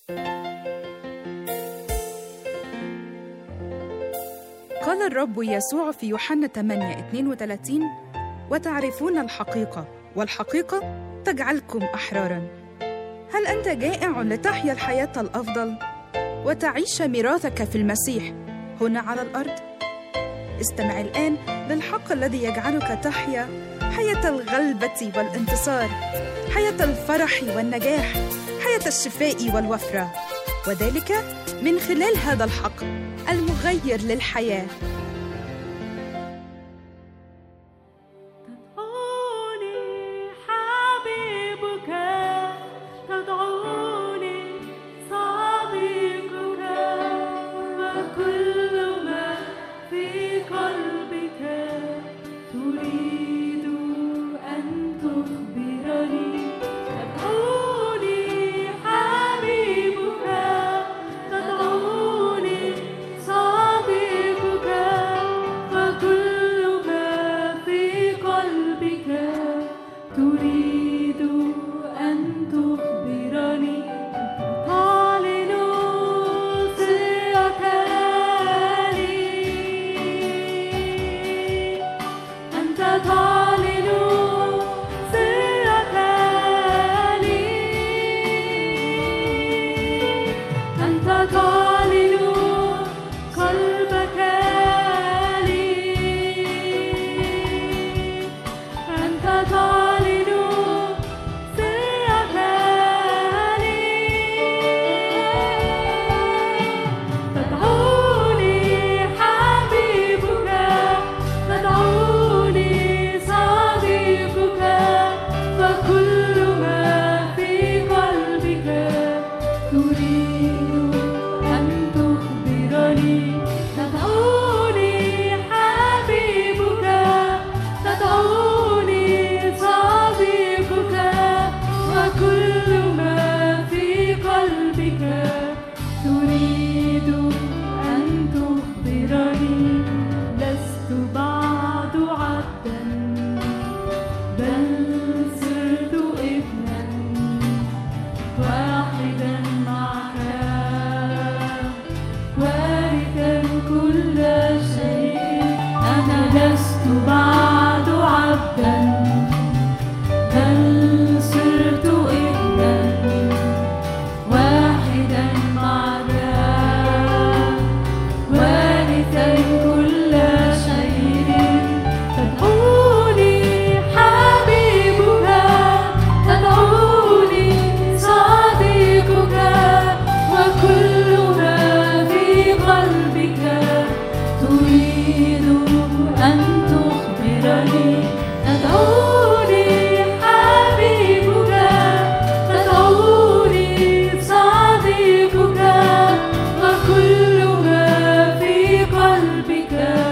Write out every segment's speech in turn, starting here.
قال الرب يسوع في يوحنا 8 32 وتعرفون الحقيقة والحقيقة تجعلكم أحرارا هل أنت جائع لتحيا الحياة الأفضل وتعيش ميراثك في المسيح هنا على الأرض؟ استمع الآن للحق الذي يجعلك تحيا حياة الغلبة والانتصار حياة الفرح والنجاح حياة الشفاء والوفرة وذلك من خلال هذا الحق المغير للحياه تدعوني حبيبك تدعوني صديقك وكل ما في قلبك تريد أن تخبرني تدعوني حبيبك تدعوني صديقك وكل ما في قلبك تريد أن تخبرني تعلن سرك لي أنت تعلن سرك لي أنت تعلن قلبك لي أنت تعلن سرك لي تدعوني حبيبك تدعوني صديقك فكل ما في قلبك تريد أن تخبرني تدعوني حبيبك تدعوني صديقك وكل ما في قلبك تريد أن تخبرني لست بعد عبدا بل صرت ابنا واحدا معك وارثا كل شيء أنا لست بعد عبدا بل صرت ابنا واحدا معك وارثا كل شيء تدعوني حبيبك تدعوني صديقك وكل ما في قلبك تريد أن تخبرني تدعوني حبيبك تدعوني صديقك وكل ما في قلبك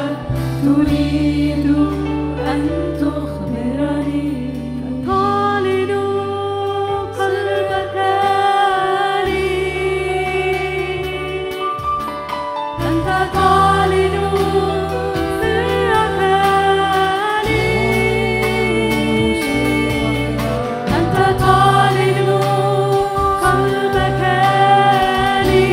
تريد أن تخبرني تعلن قلبك لي أنت تعلن سرك لي أنت تعلن قلبك لي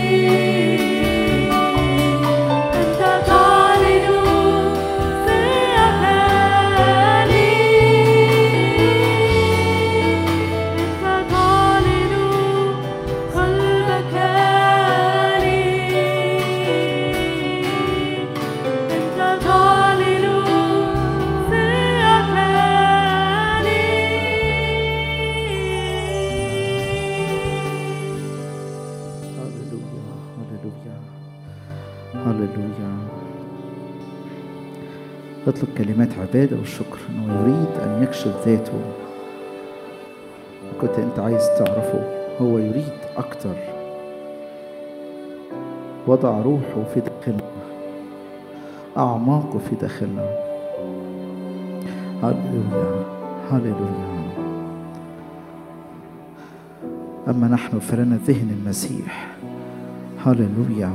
أنت تعلن سرك لي أنت تعلن قلبك لي أنت تعلن سرك لي هللويا هللويا هللويا اطلب كلمات عبادة والشكر انه يريد ان يكشف ذاته كنت انت عايز تعرفه هو يريد اكتر وضع روحه في داخلنا اعماقه في داخلنا هللويا هللويا اما نحن فلنا ذهن المسيح هللويا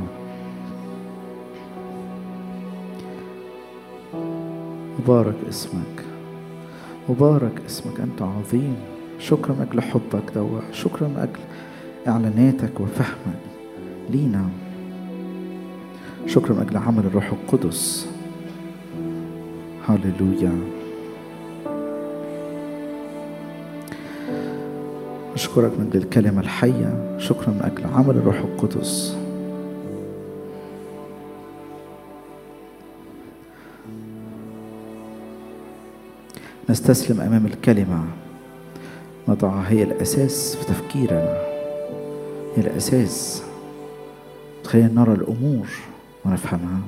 مبارك اسمك مبارك اسمك انت عظيم شكرا من اجل حبك دوا شكرا من اجل إعلاناتك وفهمك لينا شكرا من أجل عمل الروح القدس هللويا أشكرك من أجل الكلمة الحية شكرا من أجل عمل الروح القدس نستسلم أمام الكلمة نضعها هي الأساس في تفكيرنا هي الأساس تخلينا نرى الأمور ونفهمها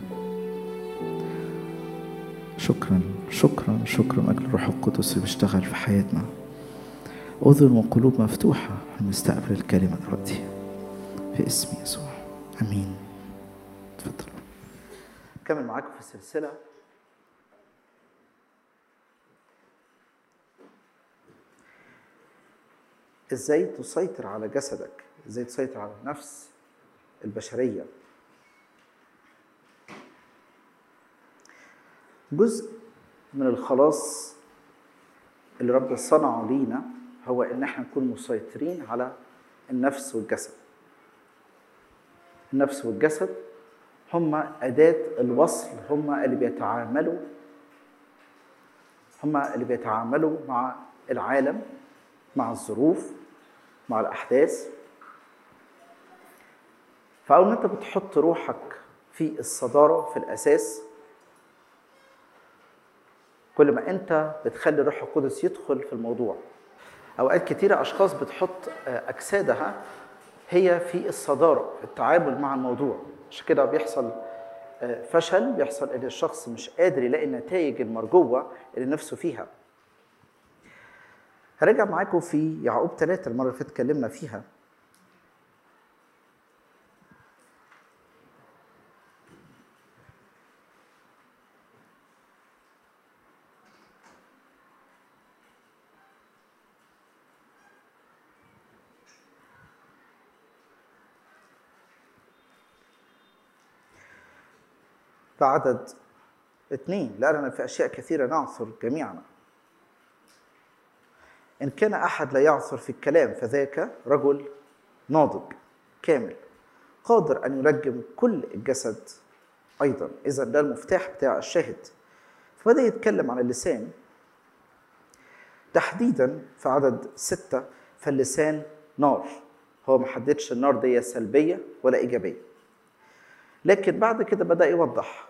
شكرا شكرا شكرا من أجل الروح القدس اللي بيشتغل في حياتنا أذن وقلوب مفتوحة نستقبل الكلمة دلوقتي في اسم يسوع أمين تفضل كمل معاكم في السلسلة ازاي تسيطر على جسدك ازاي تسيطر على النفس البشرية جزء من الخلاص اللي رب صنعه لينا هو ان احنا نكون مسيطرين على النفس والجسد النفس والجسد هما أداة الوصل هما اللي بيتعاملوا هما اللي بيتعاملوا مع العالم مع الظروف مع الأحداث فأول ما أنت بتحط روحك في الصدارة في الأساس كل ما أنت بتخلي الروح القدس يدخل في الموضوع أوقات كتيرة أشخاص بتحط أجسادها هي في الصدارة في التعامل مع الموضوع عشان كده بيحصل فشل بيحصل ان الشخص مش قادر يلاقي النتائج المرجوه اللي نفسه فيها هرجع معاكم في يعقوب ثلاثة المرة اللي فاتت اتكلمنا فيها بعدد اثنين لأننا في أشياء كثيرة نعثر جميعنا إن كان أحد لا يعثر في الكلام فذاك رجل ناضج كامل قادر أن يلجم كل الجسد أيضا إذا ده المفتاح بتاع الشاهد فبدأ يتكلم عن اللسان تحديدا في عدد ستة فاللسان نار هو ما حددش النار دي سلبية ولا إيجابية لكن بعد كده بدأ يوضح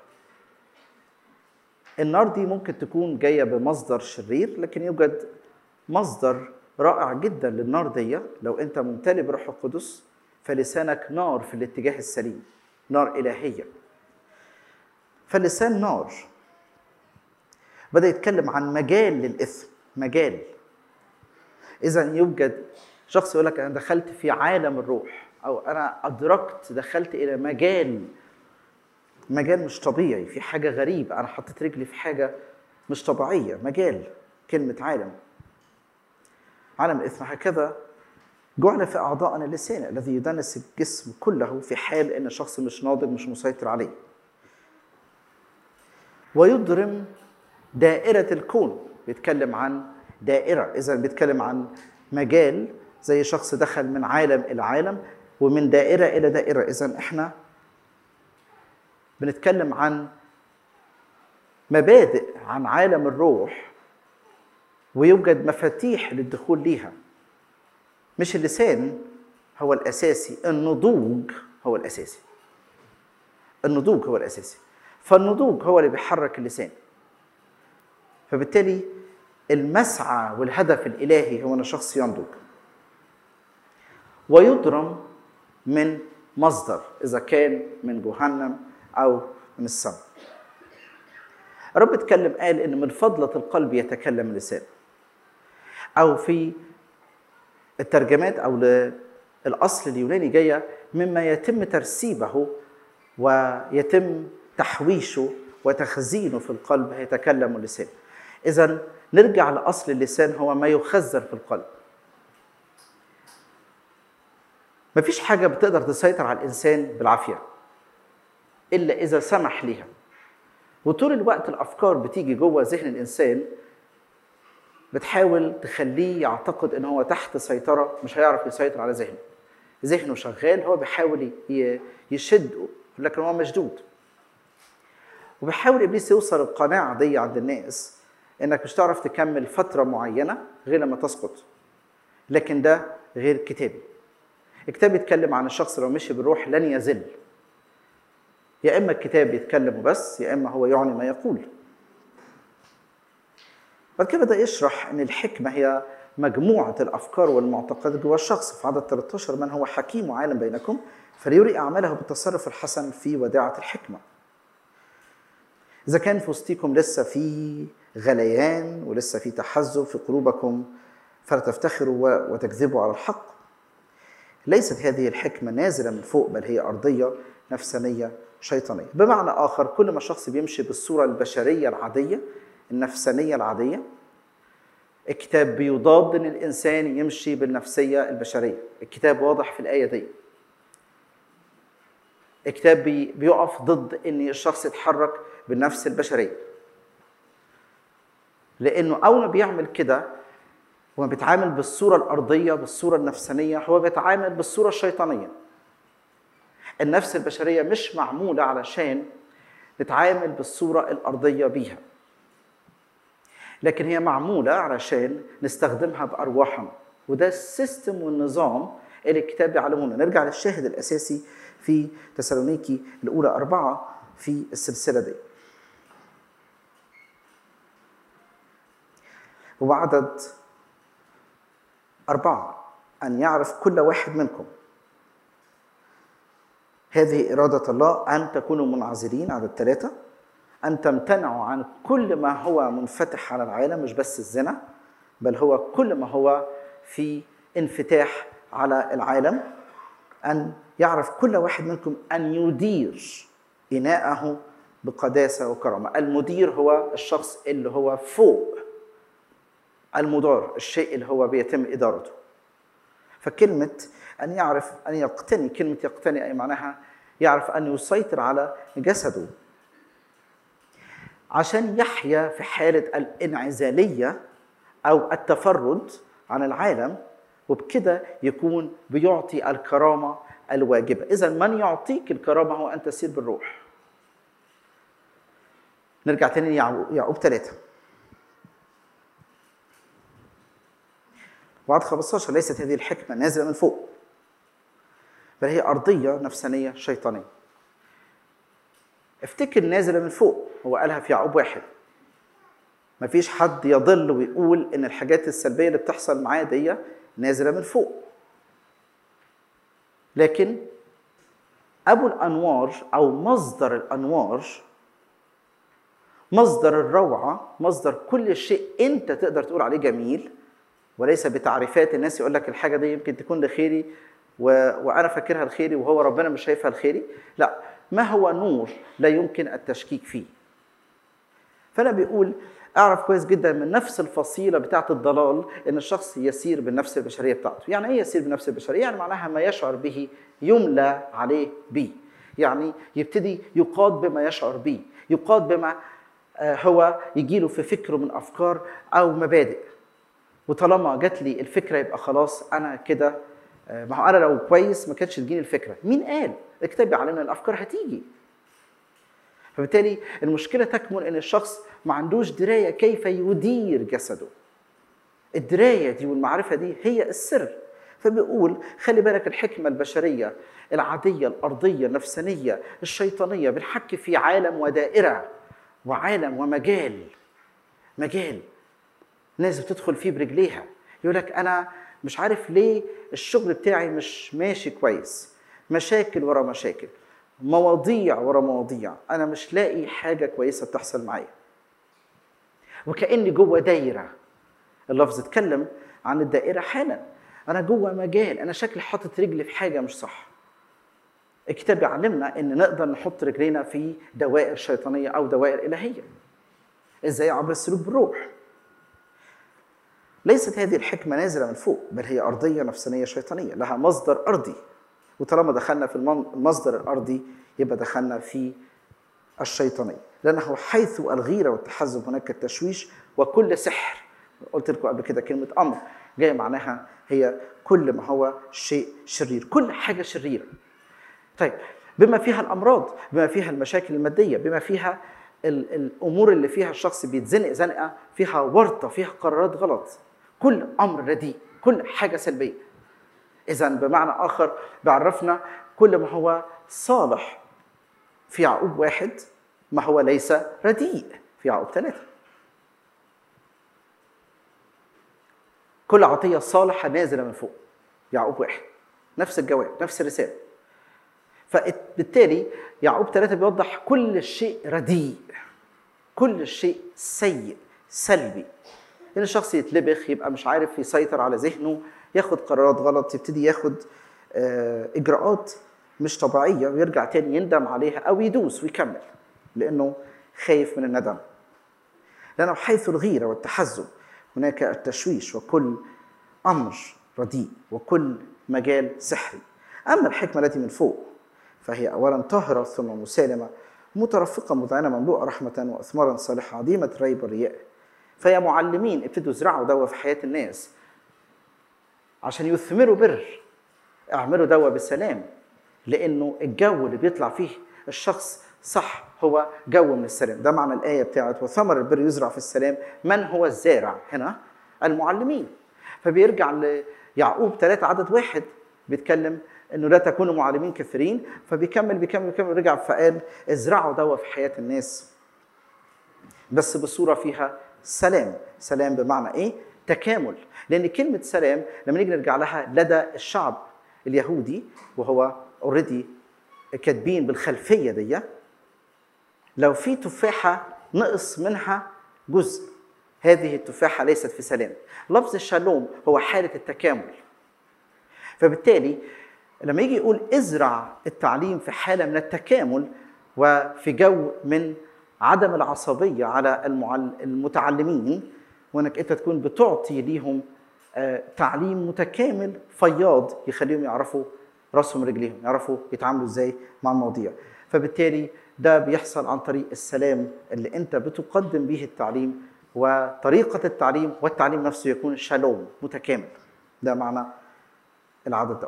النار دي ممكن تكون جاية بمصدر شرير لكن يوجد مصدر رائع جدا للنار دي لو انت ممتلئ بروح القدس فلسانك نار في الاتجاه السليم نار إلهية فاللسان نار بدأ يتكلم عن مجال للإثم مجال إذا يوجد شخص يقول لك أنا دخلت في عالم الروح أو أنا أدركت دخلت إلى مجال مجال مش طبيعي في حاجة غريبة أنا حطيت رجلي في حاجة مش طبيعية مجال كلمة عالم عالم الإثم هكذا جعل في أعضائنا اللسان الذي يدنس الجسم كله في حال أن الشخص مش ناضج مش مسيطر عليه ويضرم دائرة الكون بيتكلم عن دائرة إذا بيتكلم عن مجال زي شخص دخل من عالم إلى عالم ومن دائرة إلى دائرة إذا إحنا بنتكلم عن مبادئ عن عالم الروح ويوجد مفاتيح للدخول ليها مش اللسان هو الاساسي النضوج هو الاساسي النضوج هو الاساسي فالنضوج هو اللي بيحرك اللسان فبالتالي المسعى والهدف الالهي هو ان الشخص ينضج ويضرم من مصدر اذا كان من جهنم او من السماء الرب اتكلم قال ان من فضله القلب يتكلم اللسان او في الترجمات او الاصل اليوناني جايه مما يتم ترسيبه ويتم تحويشه وتخزينه في القلب يتكلم اللسان اذا نرجع لاصل اللسان هو ما يخزن في القلب مفيش حاجه بتقدر تسيطر على الانسان بالعافيه الا اذا سمح ليها وطول الوقت الافكار بتيجي جوه ذهن الانسان بتحاول تخليه يعتقد ان هو تحت سيطره مش هيعرف يسيطر على ذهنه ذهنه شغال هو بيحاول ي- يشده لكن هو مشدود وبيحاول ابليس يوصل القناعه دي عند الناس انك مش تعرف تكمل فتره معينه غير لما تسقط لكن ده غير كتابي الكتاب بيتكلم عن الشخص لو مشي بالروح لن يزل يا اما الكتاب بيتكلم وبس يا اما هو يعني ما يقول بعد كده بدا يشرح ان الحكمه هي مجموعه الافكار والمعتقدات جوه الشخص في عدد 13 من هو حكيم وعالم بينكم فليري اعماله بالتصرف الحسن في وداعه الحكمه اذا كان في وسطكم لسه في غليان ولسه في تحزب في قلوبكم فلا تفتخروا و- وتكذبوا على الحق ليست هذه الحكمة نازلة من فوق بل هي أرضية نفسانية شيطانية بمعنى آخر كل ما شخص بيمشي بالصورة البشرية العادية النفسانية العادية الكتاب بيضاد ان الانسان يمشي بالنفسيه البشريه الكتاب واضح في الايه دي الكتاب بي- بيقف ضد ان الشخص يتحرك بالنفس البشريه لانه اول ما بيعمل كده هو بيتعامل بالصوره الارضيه بالصوره النفسانيه هو بيتعامل بالصوره الشيطانيه النفس البشريه مش معموله علشان نتعامل بالصوره الارضيه بيها لكن هي معموله علشان نستخدمها بارواحنا وده السيستم والنظام اللي الكتاب بيعلمونا نرجع للشاهد الاساسي في تسالونيكي الاولى اربعه في السلسله دي وعدد أربعة أن يعرف كل واحد منكم هذه إرادة الله أن تكونوا منعزلين عدد ثلاثة أن تمتنعوا عن كل ما هو منفتح على العالم مش بس الزنا بل هو كل ما هو في انفتاح على العالم أن يعرف كل واحد منكم أن يدير إناءه بقداسة وكرامة المدير هو الشخص اللي هو فوق المدار الشيء اللي هو بيتم إدارته فكلمة أن يعرف أن يقتني كلمة يقتني أي معناها يعرف أن يسيطر على جسده عشان يحيا في حالة الانعزالية أو التفرد عن العالم وبكده يكون بيعطي الكرامة الواجبة إذا من يعطيك الكرامة هو أن تسير بالروح نرجع تاني ليعقوب يعقوب ثلاثة وعد 15 ليست هذه الحكمة نازلة من فوق بل هي أرضية نفسانية شيطانية افتكر نازلة من فوق هو قالها في يعقوب واحد مفيش حد يضل ويقول ان الحاجات السلبية اللي بتحصل معاه دي نازلة من فوق لكن أبو الأنوار أو مصدر الأنوار مصدر الروعة مصدر كل شيء أنت تقدر تقول عليه جميل وليس بتعريفات الناس يقول لك الحاجة دي يمكن تكون لخيري و... وأنا فاكرها لخيري وهو ربنا مش شايفها لخيري لا ما هو نور لا يمكن التشكيك فيه فأنا بيقول أعرف كويس جدا من نفس الفصيلة بتاعة الضلال إن الشخص يسير بالنفس البشرية بتاعته يعني إيه يسير بالنفس البشرية؟ يعني معناها ما يشعر به يملى عليه به يعني يبتدي يقاد بما يشعر به يقاد بما آه، هو يجيله في فكره من أفكار أو مبادئ وطالما جات لي الفكرة يبقى خلاص أنا كده آه، ما هو أنا لو كويس ما كانتش تجيني الفكرة مين قال؟ الكتاب بيعلمنا الأفكار هتيجي فبالتالي المشكله تكمن ان الشخص ما عندوش درايه كيف يدير جسده الدرايه دي والمعرفه دي هي السر فبيقول خلي بالك الحكمه البشريه العاديه الارضيه النفسانيه الشيطانيه بنحكي في عالم ودائره وعالم ومجال مجال ناس بتدخل فيه برجليها يقول لك انا مش عارف ليه الشغل بتاعي مش ماشي كويس مشاكل ورا مشاكل مواضيع ورا مواضيع انا مش لاقي حاجه كويسه بتحصل معايا وكاني جوه دايره اللفظ اتكلم عن الدائره حالا انا جوه مجال انا شكلي حاطط رجلي في حاجه مش صح الكتاب يعلمنا ان نقدر نحط رجلينا في دوائر شيطانيه او دوائر الهيه ازاي عبر السلوك بالروح ليست هذه الحكمه نازله من فوق بل هي ارضيه نفسانيه شيطانيه لها مصدر ارضي وطالما دخلنا في المن- المصدر الارضي يبقى دخلنا في الشيطانيه لانه حيث الغيره والتحزب هناك التشويش وكل سحر قلت لكم قبل كده كلمه امر جايه معناها هي كل ما هو شيء شرير كل حاجه شريره طيب بما فيها الامراض بما فيها المشاكل الماديه بما فيها ال- الامور اللي فيها الشخص بيتزنق زنقه فيها ورطه فيها قرارات غلط كل امر رديء كل حاجه سلبيه اذا بمعنى اخر بيعرفنا كل ما هو صالح في يعقوب واحد ما هو ليس رديء في يعقوب ثلاثه كل عطيه صالحه نازله من فوق يعقوب واحد نفس الجواب نفس الرساله فبالتالي يعقوب ثلاثة بيوضح كل شيء رديء كل شيء سيء سلبي ان الشخص يتلبخ يبقى مش عارف يسيطر على ذهنه ياخد قرارات غلط يبتدي ياخد آه، اجراءات مش طبيعيه ويرجع تاني يندم عليها او يدوس ويكمل لانه خايف من الندم لانه حيث الغيره والتحزب هناك التشويش وكل امر رديء وكل مجال سحري اما الحكمه التي من فوق فهي اولا طاهره ثم مسالمه مترفقه مذعنه مملوءه رحمه واثمارا صالحه عديمه ريب والرياء فيا معلمين ابتدوا زرعوا دوا في حياه الناس عشان يثمروا بر اعملوا دوا بالسلام لانه الجو اللي بيطلع فيه الشخص صح هو جو من السلام ده معنى الايه بتاعت وثمر البر يزرع في السلام من هو الزارع هنا المعلمين فبيرجع ليعقوب ثلاثة عدد واحد بيتكلم انه لا تكونوا معلمين كثيرين فبيكمل بيكمل بيكمل رجع فقال ازرعوا دوا في حياه الناس بس بصوره فيها سلام سلام بمعنى ايه تكامل لان كلمه سلام لما نيجي نرجع لها لدى الشعب اليهودي وهو اوريدي كاتبين بالخلفيه دي لو في تفاحه نقص منها جزء هذه التفاحه ليست في سلام لفظ الشالوم هو حاله التكامل فبالتالي لما يجي يقول ازرع التعليم في حاله من التكامل وفي جو من عدم العصبيه على المعل- المتعلمين وانك انت تكون بتعطي ليهم آه، تعليم متكامل فياض يخليهم يعرفوا راسهم رجليهم يعرفوا يتعاملوا ازاي مع المواضيع فبالتالي ده بيحصل عن طريق السلام اللي انت بتقدم به التعليم وطريقه التعليم والتعليم نفسه يكون شالوم متكامل ده معنى العدد ده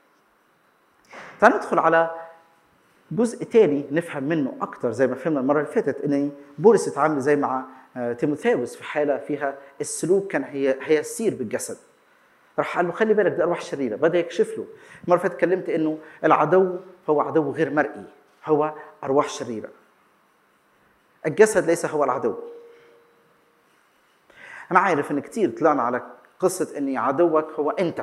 تعالوا ندخل على جزء تاني نفهم منه اكتر زي ما فهمنا المره اللي فاتت ان بولس اتعامل زي مع آه، تيموثاوس في حاله فيها السلوك كان هي هيسير بالجسد راح قال له خلي بالك دي ارواح شريره بدا يكشف له المره اللي فاتت اتكلمت انه العدو هو عدو غير مرئي هو ارواح شريره الجسد ليس هو العدو انا عارف ان كتير طلعنا على قصه ان عدوك هو انت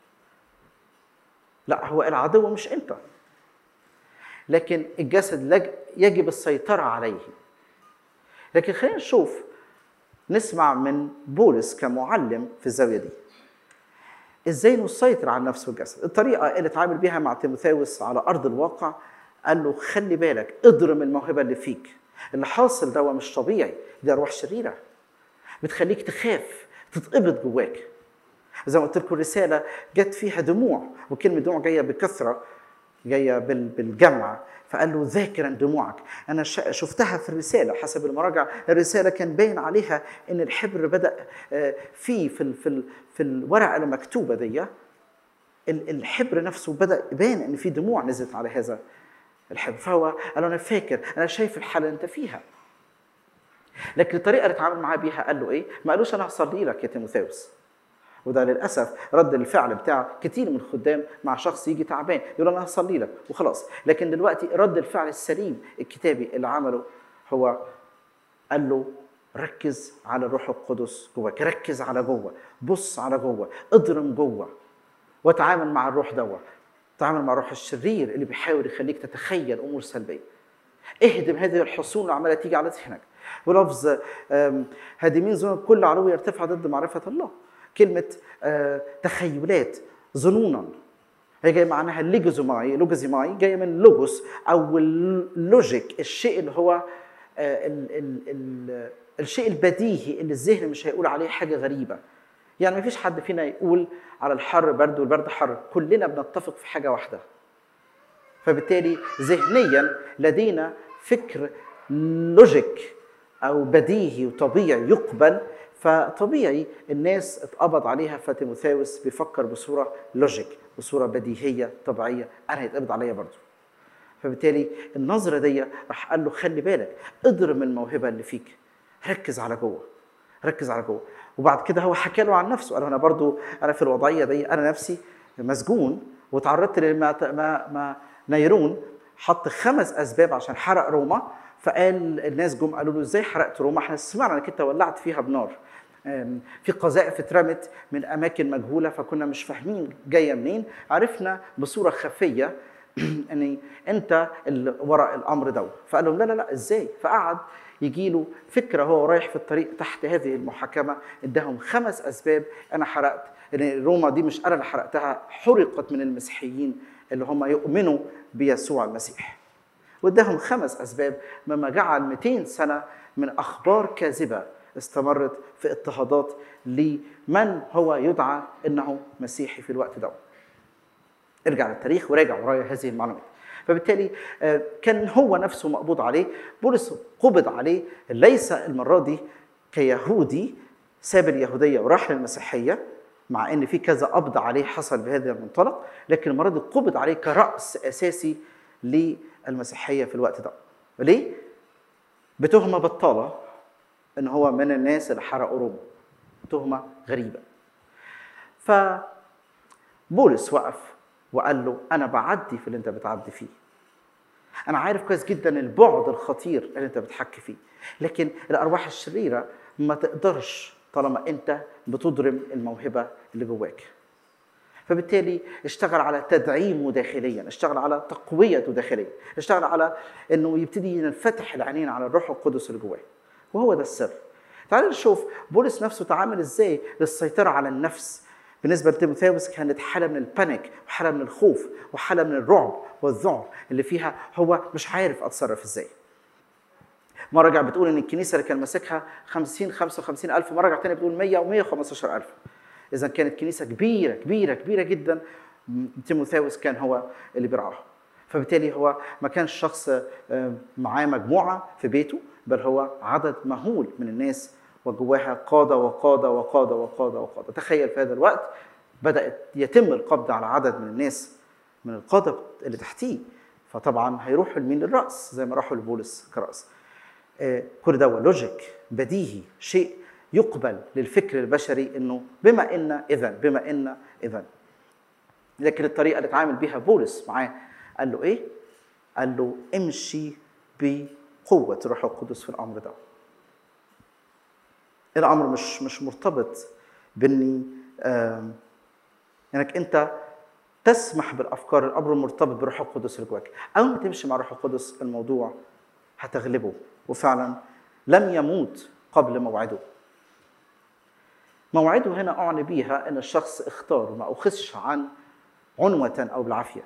لا هو العدو مش انت لكن الجسد لج- يجب السيطرة عليه لكن خلينا نشوف نسمع من بولس كمعلم في الزاوية دي ازاي نسيطر على النفس والجسد الطريقة اللي اتعامل بيها مع تيموثاوس على أرض الواقع قال له خلي بالك اضرم الموهبة اللي فيك اللي حاصل ده مش طبيعي دي أرواح شريرة بتخليك تخاف تتقبض جواك زي ما قلت لكم الرسالة جت فيها دموع وكلمة دموع جاية بكثرة جاية بال- بالجمع فقال له ذاكرا دموعك أنا ش- شفتها في الرسالة حسب المراجع الرسالة كان باين عليها إن الحبر بدأ آه، فيه في ال- في ال- في الورقة المكتوبة دي ال- الحبر نفسه بدأ يبان إن في دموع نزلت على هذا الحبر فهو قال له أنا فاكر أنا شايف الحالة اللي أنت فيها لكن الطريقة اللي اتعامل معاه بيها قال له إيه؟ ما قالوش أنا هصلي لك يا تيموثاوس وده للاسف رد الفعل بتاع كتير من الخدام مع شخص يجي تعبان يقول انا هصلي لك وخلاص لكن دلوقتي رد الفعل السليم الكتابي اللي عمله هو قال له ركز على الروح القدس جواك ركز على جوه بص على جوه اضرم جوه وتعامل مع الروح دوا تعامل مع الروح الشرير اللي بيحاول يخليك تتخيل امور سلبيه اهدم هذه الحصون اللي عماله تيجي على ذهنك ولفظ آم، هادمين ظنون كل علو يرتفع ضد معرفه الله كلمه آه، تخيلات ظنونا هي جايه معناها ليجوزوماي لوجوزيماي جايه من لوجوس او اللوجيك الشيء اللي هو آه، ال ال ال الشيء البديهي اللي الذهن مش هيقول عليه حاجه غريبه يعني ما فيش حد فينا يقول على الحر برد والبرد حر كلنا بنتفق في حاجه واحده فبالتالي ذهنيا لدينا فكر لوجيك او بديهي وطبيعي يقبل فطبيعي الناس اتقبض عليها فتيموثاوس بيفكر بصوره لوجيك بصوره بديهيه طبيعيه انا هيتقبض عليا برضه فبالتالي النظره دي راح قال له خلي بالك اضرب من الموهبه اللي فيك ركز على جوه ركز على جوه وبعد كده هو حكى له عن نفسه قال له انا برضو انا في الوضعيه دي انا نفسي مسجون وتعرضت لما ما ما نيرون حط خمس اسباب عشان حرق روما فقال الناس جم قالوا له ازاي حرقت روما احنا سمعنا انك انت ولعت فيها بنار أم، في قذائف اترمت من اماكن مجهوله فكنا مش فاهمين جايه منين عرفنا بصوره خفيه ان انت اللي وراء الامر ده فقال لهم لا لا لا ازاي فقعد يجي له فكره هو رايح في الطريق تحت هذه المحاكمه اداهم خمس اسباب انا حرقت ان روما دي مش انا اللي حرقتها حرقت من المسيحيين اللي هم يؤمنوا بيسوع المسيح واداهم خمس اسباب مما جعل 200 سنه من اخبار كاذبه استمرت في اضطهادات لمن هو يدعى انه مسيحي في الوقت ده ارجع للتاريخ وراجع ورايا هذه المعلومات فبالتالي آه، كان هو نفسه مقبوض عليه بولس قبض عليه ليس المره دي كيهودي ساب اليهوديه وراح للمسيحيه مع ان في كذا قبض عليه حصل بهذا المنطلق لكن المره دي قبض عليه كراس اساسي للمسيحيه في الوقت ده ليه بتهمه بطاله ان هو من الناس اللي حرقوا روما تهمه غريبه ف بولس وقف وقال له انا بعدي في اللي انت بتعدي فيه انا عارف كويس جدا البعد الخطير اللي انت بتحكي فيه لكن الارواح الشريره ما تقدرش طالما انت بتضرم الموهبه اللي جواك فبالتالي اشتغل على تدعيمه داخليا اشتغل على تقويته داخليا اشتغل على انه يبتدي ينفتح العينين على الروح القدس اللي جواه وهو ده السر تعالوا نشوف بولس نفسه تعامل ازاي للسيطره على النفس بالنسبه لتيموثاوس كانت حاله من البانيك وحاله من الخوف وحاله من الرعب والذعر اللي فيها هو مش عارف اتصرف ازاي مره رجع بتقول ان الكنيسه اللي كان ماسكها 50 55 الف مره رجع تاني بتقول 100 و 115 الف اذا كانت كنيسه كبيره كبيره كبيره جدا م- تيموثاوس كان هو اللي بيرعاها فبالتالي هو ما كانش شخص آه، معاه مجموعه في بيته بل هو عدد مهول من الناس وجواها قاده وقاده وقاده وقاده وقاده تخيل في هذا الوقت بدات يتم القبض على عدد من الناس من القاده اللي تحتيه فطبعا هيروحوا لمين للراس زي ما راحوا لبولس كراس آه، كل ده لوجيك بديهي شيء يقبل للفكر البشري انه بما ان اذا بما ان اذا لكن الطريقه اللي اتعامل بيها بولس معاه قال له ايه؟ قال له امشي بقوه الروح القدس في الامر ده. الامر مش مش مرتبط باني آم، انك انت تسمح بالافكار الامر مرتبط بالروح القدس اللي جواك اول ما تمشي مع الروح القدس الموضوع هتغلبه وفعلا لم يموت قبل موعده موعده هنا اعني بيها ان الشخص اختار ما اخذش عن عنوة او بالعافيه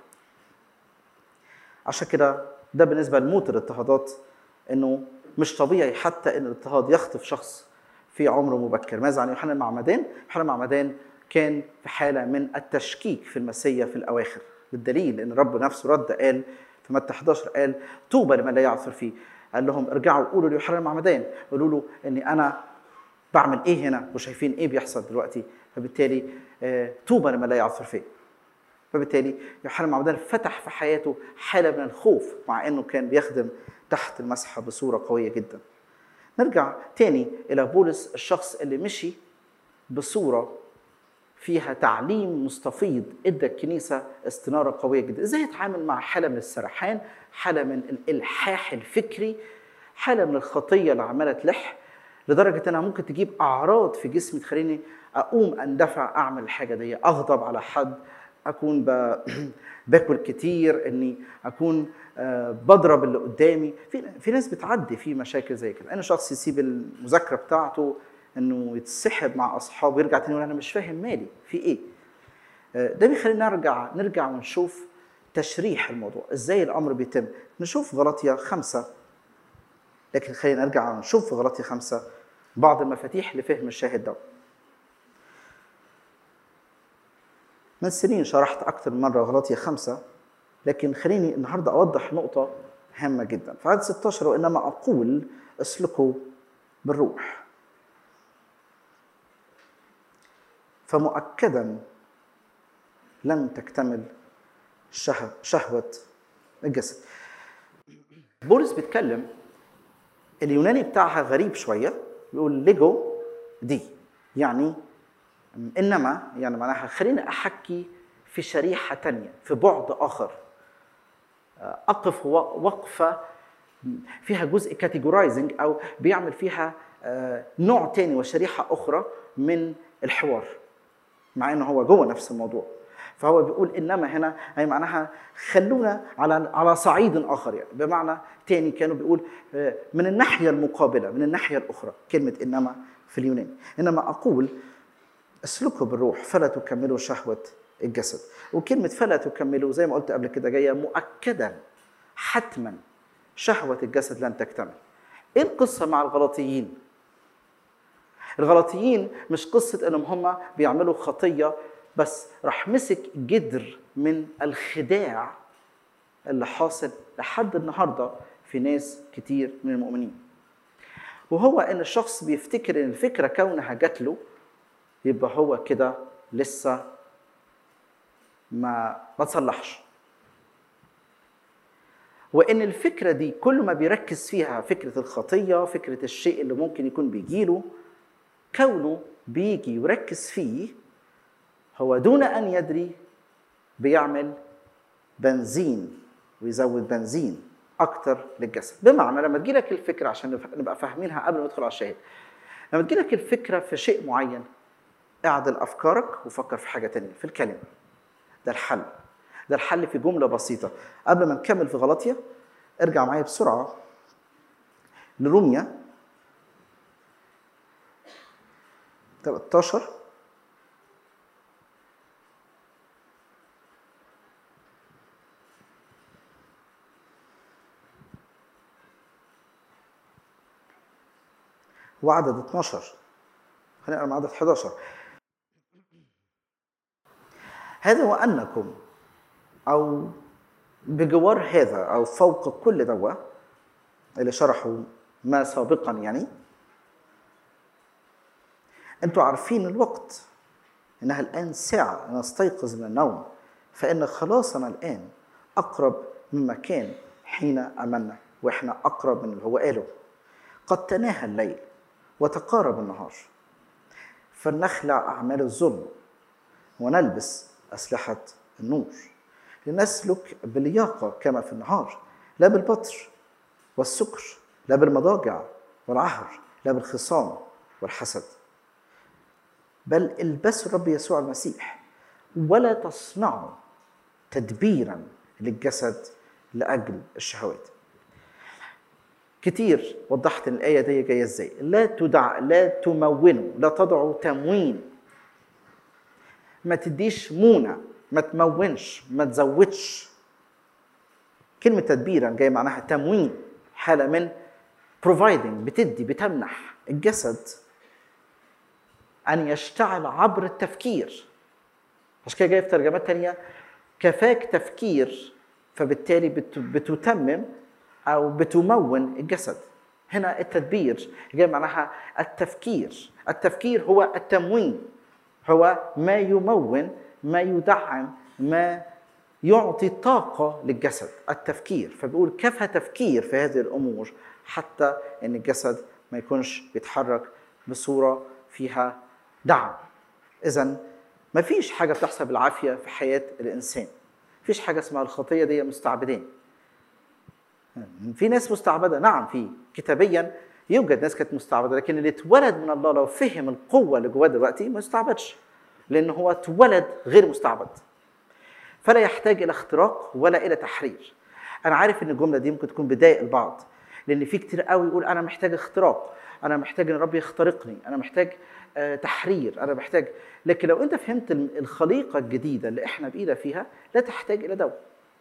عشان كده ده بالنسبه لموت الاضطهادات انه مش طبيعي حتى ان الاضطهاد يخطف شخص في عمر مبكر ماذا عن يوحنا المعمدان يوحنا المعمدان كان في حاله من التشكيك في المسيا في الاواخر بالدليل ان الرب نفسه رد قال في متى 11 قال طوبى لمن لا يعثر فيه قال لهم ارجعوا قولوا ليوحنا المعمدان قولوا له اني انا بعمل ايه هنا وشايفين ايه بيحصل دلوقتي فبالتالي آه، طوبى لمن لا يعثر فيه فبالتالي يوحنا المعمدان فتح في حياته حاله من الخوف مع انه كان بيخدم تحت المسحه بصوره قويه جدا. نرجع تاني الى بولس الشخص اللي مشي بصوره فيها تعليم مستفيض ادى الكنيسه استناره قويه جدا، ازاي يتعامل مع حاله من السرحان، حاله من الالحاح الفكري، حاله من الخطيه اللي عماله تلح لدرجه انها ممكن تجيب اعراض في جسمي تخليني اقوم اندفع اعمل الحاجه دي، اغضب على حد، اكون ب... باكل كتير اني اكون آه، بضرب اللي قدامي في في ناس بتعدي في مشاكل زي كده ان شخص يسيب المذاكره بتاعته انه يتسحب مع اصحابه يرجع تاني يقول انا مش فاهم مالي في ايه آه، ده بيخلينا نرجع نرجع ونشوف تشريح الموضوع ازاي الامر بيتم نشوف غلطية خمسة لكن خلينا نرجع ونشوف في غلطية خمسة بعض المفاتيح لفهم الشاهد ده من سنين شرحت أكثر من مرة غلطية خمسة لكن خليني النهاردة أوضح نقطة هامة جدا في عدد 16 وإنما أقول اسلكوا بالروح فمؤكدا لن تكتمل شه- شهوة الجسد بولس بيتكلم اليوناني بتاعها غريب شوية بيقول ليجو دي يعني إنما يعني معناها خليني أحكي في شريحة تانية في بعد آخر أقف و- وقفة فيها جزء كاتيجورايزنج أو بيعمل فيها آه، نوع تاني وشريحة أخرى من الحوار مع انه هو جوه نفس الموضوع فهو بيقول انما هنا هي معناها خلونا على على صعيد اخر يعني بمعنى تاني كانوا بيقول آه، من الناحيه المقابله من الناحيه الاخرى كلمه انما في اليوناني انما اقول اسلكوا بالروح فلا تكملوا شهوه الجسد وكلمه فلا تكملوا زي ما قلت قبل كده جايه مؤكدا حتما شهوه الجسد لن تكتمل ايه القصه مع الغلطيين الغلطيين مش قصة انهم هم بيعملوا خطية بس راح مسك جدر من الخداع اللي حاصل لحد النهاردة في ناس كتير من المؤمنين وهو ان الشخص بيفتكر ان الفكرة كونها جات له يبقى هو كده لسه ما ما تصلحش وان الفكره دي كل ما بيركز فيها فكره الخطيه فكره الشيء اللي ممكن يكون بيجيله كونه بيجي ويركز فيه هو دون ان يدري بيعمل بنزين ويزود بنزين اكتر للجسد بمعنى لما تجيلك الفكره عشان نف- نبقى فاهمينها قبل ما ندخل على الشاهد لما تجيلك الفكره في شيء معين اعدل افكارك وفكر في حاجه تانية في الكلمه ده الحل ده الحل في جمله بسيطه قبل ما نكمل في غلطيه ارجع معايا بسرعه لروميا 13 وعدد 12 خلينا نقرا مع عدد 11 هذا وانكم او بجوار هذا او فوق كل دوا اللي شرحوا ما سابقا يعني انتوا عارفين الوقت انها الان ساعه نستيقظ من النوم فان خلاصنا الان اقرب مما كان حين امنا واحنا اقرب من اللي هو قاله قد تناهى الليل وتقارب النهار فلنخلع اعمال الظلم ونلبس اسلحه النور لنسلك بلياقه كما في النهار لا بالبطر والسكر لا بالمضاجع والعهر لا بالخصام والحسد بل البسوا الرب يسوع المسيح ولا تصنعوا تدبيرا للجسد لاجل الشهوات كتير وضحت ان الايه دي جايه ازاي لا تدع لا تمونوا لا تضعوا تموين ما تديش مونه ما تمونش ما تزودش كلمه تدبيرا جايه معناها تموين حاله من providing بتدي بتمنح الجسد ان يشتعل عبر التفكير عشان كده جاي في ترجمات تانية كفاك تفكير فبالتالي بت- بتتمم او بتمون الجسد هنا التدبير جاي معناها التفكير التفكير هو التموين هو ما يمون ما يدعم ما يعطي طاقة للجسد التفكير فبيقول كفى تفكير في هذه الأمور حتى أن الجسد ما يكونش بيتحرك بصورة فيها دعم إذا ما فيش حاجة بتحصل بالعافية في حياة الإنسان فيش حاجة اسمها الخطية دي مستعبدين في ناس مستعبدة نعم في كتابيا يوجد ناس كانت مستعبدة لكن اللي اتولد من الله لو فهم القوة اللي جواه دلوقتي ما يستعبدش لأن هو اتولد غير مستعبد فلا يحتاج إلى اختراق ولا إلى تحرير أنا عارف إن الجملة دي ممكن تكون بتضايق البعض لأن في كتير قوي يقول أنا محتاج اختراق أنا محتاج إن الرب يخترقني أنا محتاج آه، تحرير أنا محتاج لكن لو أنت فهمت الخليقة الجديدة اللي إحنا بإيدها فيها لا تحتاج إلى دواء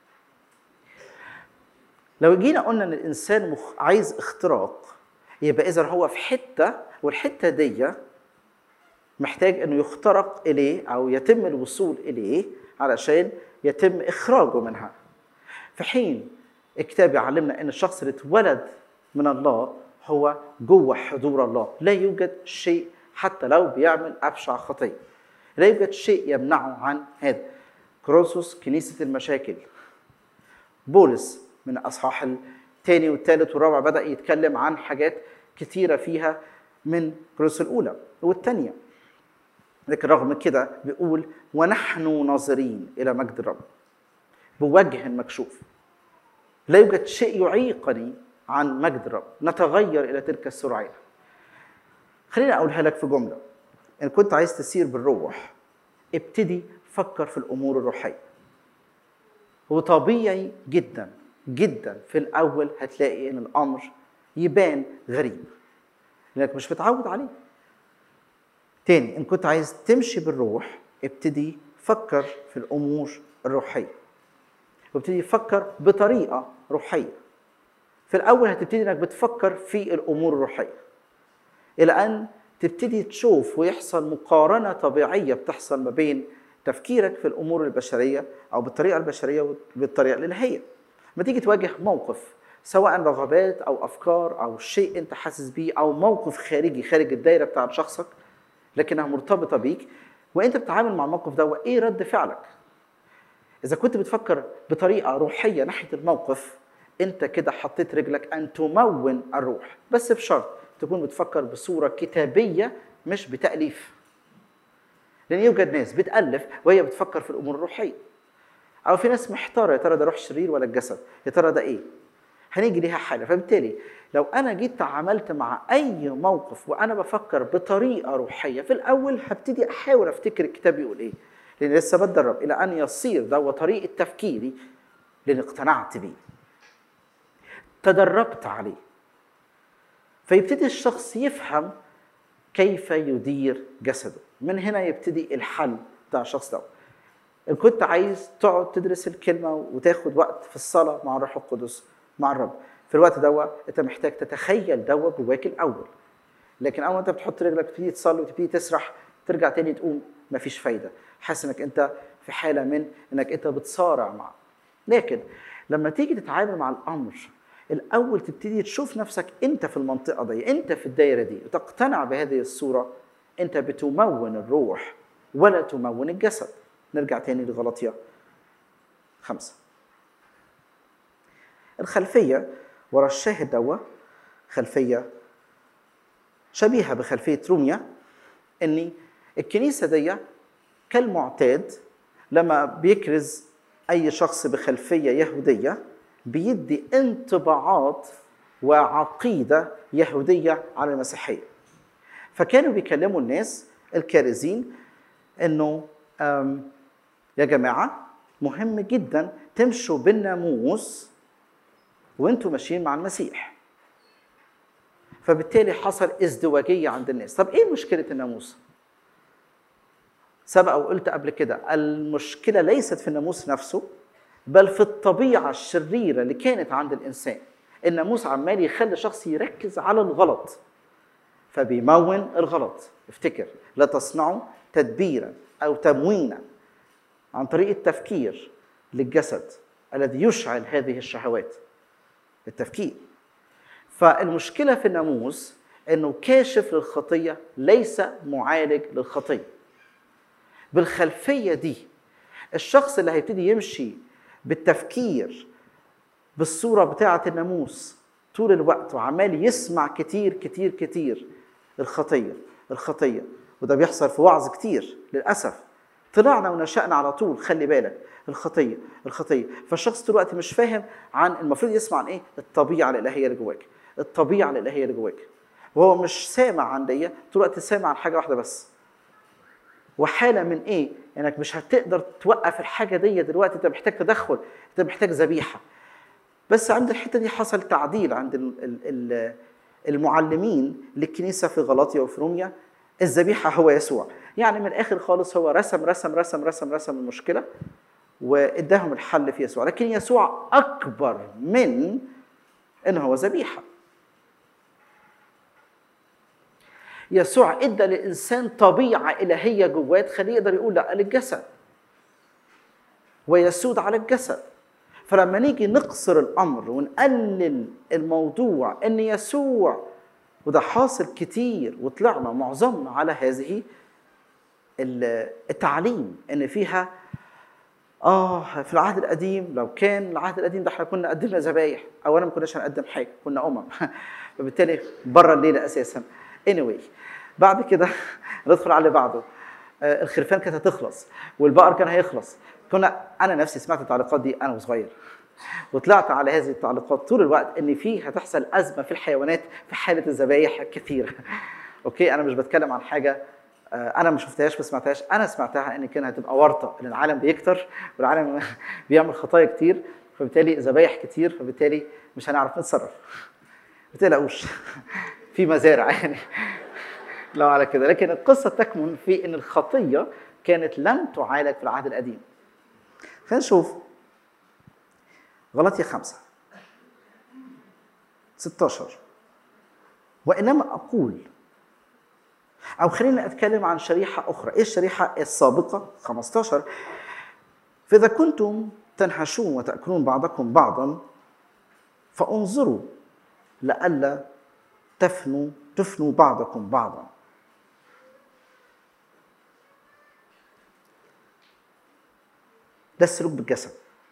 لو جينا قلنا ان الانسان مخ... عايز اختراق يبقى اذا هو في حته والحته دي محتاج انه يخترق اليه او يتم الوصول اليه علشان يتم اخراجه منها في حين الكتاب يعلمنا ان الشخص اللي اتولد من الله هو جوه حضور الله لا يوجد شيء حتى لو بيعمل ابشع خطيه لا يوجد شيء يمنعه عن هذا كروسوس كنيسة المشاكل بولس من الاصحاح الثاني والثالث والرابع بدا يتكلم عن حاجات كثيره فيها من كروس الاولى والثانيه لكن رغم كده بيقول ونحن ناظرين الى مجد الرب بوجه مكشوف لا يوجد شيء يعيقني عن مجد الرب نتغير الى تلك السرعه خليني اقولها لك في جمله ان كنت عايز تسير بالروح ابتدي فكر في الامور الروحيه وطبيعي جدا جدا في الاول هتلاقي ان الامر يبان غريب لانك مش متعود عليه تاني ان كنت عايز تمشي بالروح ابتدي فكر في الامور الروحيه وابتدي فكر بطريقه روحيه في الاول هتبتدي انك بتفكر في الامور الروحيه الى ان تبتدي تشوف ويحصل مقارنه طبيعيه بتحصل ما بين تفكيرك في الامور البشريه او بالطريقه البشريه وبالطريقه الالهيه لما تيجي تواجه موقف سواء رغبات او افكار او شيء انت حاسس بيه او موقف خارجي خارج الدايره بتاعت شخصك لكنها مرتبطه بيك وانت بتتعامل مع الموقف ده ايه رد فعلك اذا كنت بتفكر بطريقه روحيه ناحيه الموقف انت كده حطيت رجلك ان تمون الروح بس بشرط تكون بتفكر بصوره كتابيه مش بتاليف لان يوجد ناس بتالف وهي بتفكر في الامور الروحيه او في ناس محتاره يا ترى ده روح شرير ولا الجسد يا ترى ده ايه هنيجي ليها حاجه فبالتالي لو انا جيت تعاملت مع اي موقف وانا بفكر بطريقه روحيه في الاول هبتدي احاول افتكر الكتاب يقول ايه لان لسه بتدرب الى ان يصير ده طريقه تفكيري لان اقتنعت بيه تدربت عليه فيبتدي الشخص يفهم كيف يدير جسده من هنا يبتدي الحل بتاع الشخص ده ان كنت عايز تقعد تدرس الكلمه وتاخد وقت في الصلاه مع الروح القدس مع الرب في الوقت دوا انت محتاج تتخيل دوا جواك الاول لكن اول ما انت بتحط رجلك تبتدي تصلي وتبتدي تسرح ترجع تاني تقوم مفيش فايده حاسس انك انت في حاله من انك انت بتصارع معه لكن لما تيجي تتعامل مع الامر الاول تبتدي تشوف نفسك انت في المنطقه دي انت في الدايره دي وتقتنع بهذه الصوره انت بتمون الروح ولا تمون الجسد نرجع تاني لغلطية خمسة الخلفية ورا الشاهد دوا خلفية شبيهة بخلفية روميا إن الكنيسة دي كالمعتاد لما بيكرز أي شخص بخلفية يهودية بيدي انطباعات وعقيدة يهودية على المسيحية فكانوا بيكلموا الناس الكارزين انه أم، يا جماعه مهم جدا تمشوا بالناموس وانتوا ماشيين مع المسيح فبالتالي حصل ازدواجيه عند الناس طب ايه مشكله الناموس سبق وقلت قبل كده المشكله ليست في الناموس نفسه بل في الطبيعه الشريره اللي كانت عند الانسان الناموس عمال يخلي شخص يركز على الغلط فبيمون الغلط افتكر لا تصنعوا تدبيرا او تموينا عن طريق التفكير للجسد الذي يشعل هذه الشهوات التفكير فالمشكله في الناموس انه كاشف للخطيه ليس معالج للخطيه بالخلفيه دي الشخص اللي هيبتدي يمشي بالتفكير بالصوره بتاعه الناموس طول الوقت وعمال يسمع كتير كتير كتير الخطيه الخطيه وده بيحصل في وعظ كتير للاسف طلعنا ونشأنا على طول خلي بالك الخطيه الخطيه فالشخص طول الوقت مش فاهم عن المفروض يسمع عن ايه الطبيعه الالهيه اللي جواك الطبيعه الالهيه اللي جواك وهو مش سامع عن دي طول الوقت سامع عن حاجه واحده بس وحاله من ايه انك مش هتقدر توقف الحاجه دي دلوقتي انت محتاج تدخل انت محتاج ذبيحه بس عند الحته دي حصل تعديل عند ال- ال- ال- المعلمين للكنيسه في غلاطيا وفي روميا الذبيحه هو يسوع يعني من الاخر خالص هو رسم رسم رسم رسم رسم المشكله واداهم الحل في يسوع لكن يسوع اكبر من ان هو ذبيحه يسوع ادى للانسان طبيعه الهيه جواه تخليه يقدر يقول لا للجسد ويسود على الجسد فلما نيجي نقصر الامر ونقلل الموضوع ان يسوع وده حاصل كتير وطلعنا معظمنا على هذه ال- التعليم ان فيها اه في العهد القديم لو كان العهد القديم ده احنا كنا قدمنا ذبايح اولا ما كناش هنقدم حاجه كنا امم فبالتالي بره الليله اساسا anyway بعد كده ندخل على اللي بعده آه، الخرفان كانت هتخلص والبقر كان هيخلص كنا انا نفسي سمعت التعليقات دي انا وصغير وطلعت على هذه التعليقات طول الوقت ان في هتحصل ازمه في الحيوانات في حاله الذبايح الكثيره اوكي انا مش بتكلم عن حاجه آه، انا ما شفتهاش ما سمعتهاش انا سمعتها ان كان هتبقى ورطه ان العالم بيكتر والعالم بيعمل خطايا كتير فبالتالي ذبايح كتير فبالتالي مش هنعرف نتصرف ما تقلقوش في مزارع يعني لو على كده لكن القصه تكمن في ان الخطيه كانت لم تعالج في العهد القديم خلينا نشوف غلطية خمسة 16 وإنما أقول أو خلينا أتكلم عن شريحة أخرى إيه الشريحة السابقة 15 فإذا كنتم تنحشون وتأكلون بعضكم بعضا فانظروا لئلا تفنوا تفنوا بعضكم بعضا ده السلوك بالجسد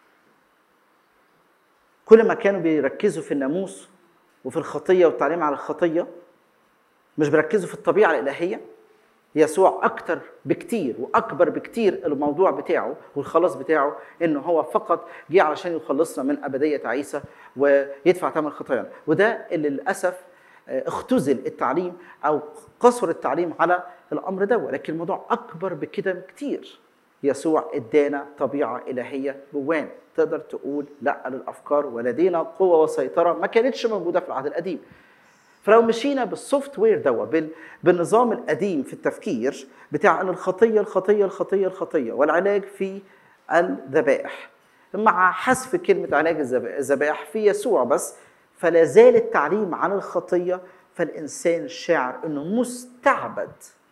كل ما كانوا بيركزوا في الناموس وفي الخطية والتعليم على الخطية مش بيركزوا في الطبيعة الإلهية يسوع أكتر بكتير وأكبر بكتير الموضوع بتاعه والخلاص بتاعه إنه هو فقط جه علشان يخلصنا من أبدية عيسى ويدفع ثمن خطايانا وده اللي للأسف آه، اختزل التعليم أو قصر التعليم على الأمر ده ولكن الموضوع أكبر بكده بكتير يسوع ادانا طبيعه الهيه جوانا تقدر تقول لا للافكار ولدينا قوه وسيطره ما كانتش موجوده في العهد القديم فلو مشينا بالسوفت وير دوا بال- بالنظام القديم في التفكير بتاع ان الخطيه الخطيه الخطيه الخطيه والعلاج في الذبائح مع حذف كلمه علاج الذب- الذبائح في يسوع بس فلا زال التعليم عن الخطيه فالانسان شاعر انه مستعبد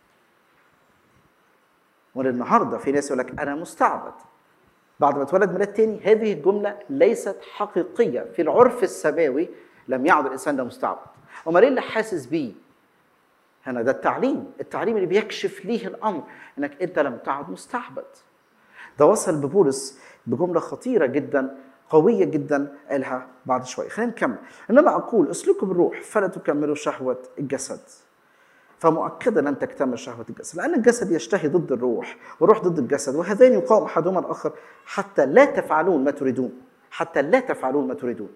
وللنهارده في ناس يقول لك انا مستعبد بعد ما اتولد ميلاد تاني هذه الجمله ليست حقيقيه في العرف السماوي لم يعد الانسان ده مستعبد امال ايه اللي حاسس بيه هنا ده التعليم التعليم اللي بيكشف ليه الامر انك انت لم تعد مستعبد ده وصل ببولس بجمله خطيره جدا قويه جدا قالها بعد شويه خلينا نكمل انما اقول اسلكوا بالروح فلا تكملوا شهوه الجسد فمؤكدا لن تكتمل شهوة الجسد لأن الجسد يشتهي ضد الروح والروح ضد الجسد وهذان يقاوم أحدهما الآخر حتى لا تفعلون ما تريدون حتى لا تفعلون ما تريدون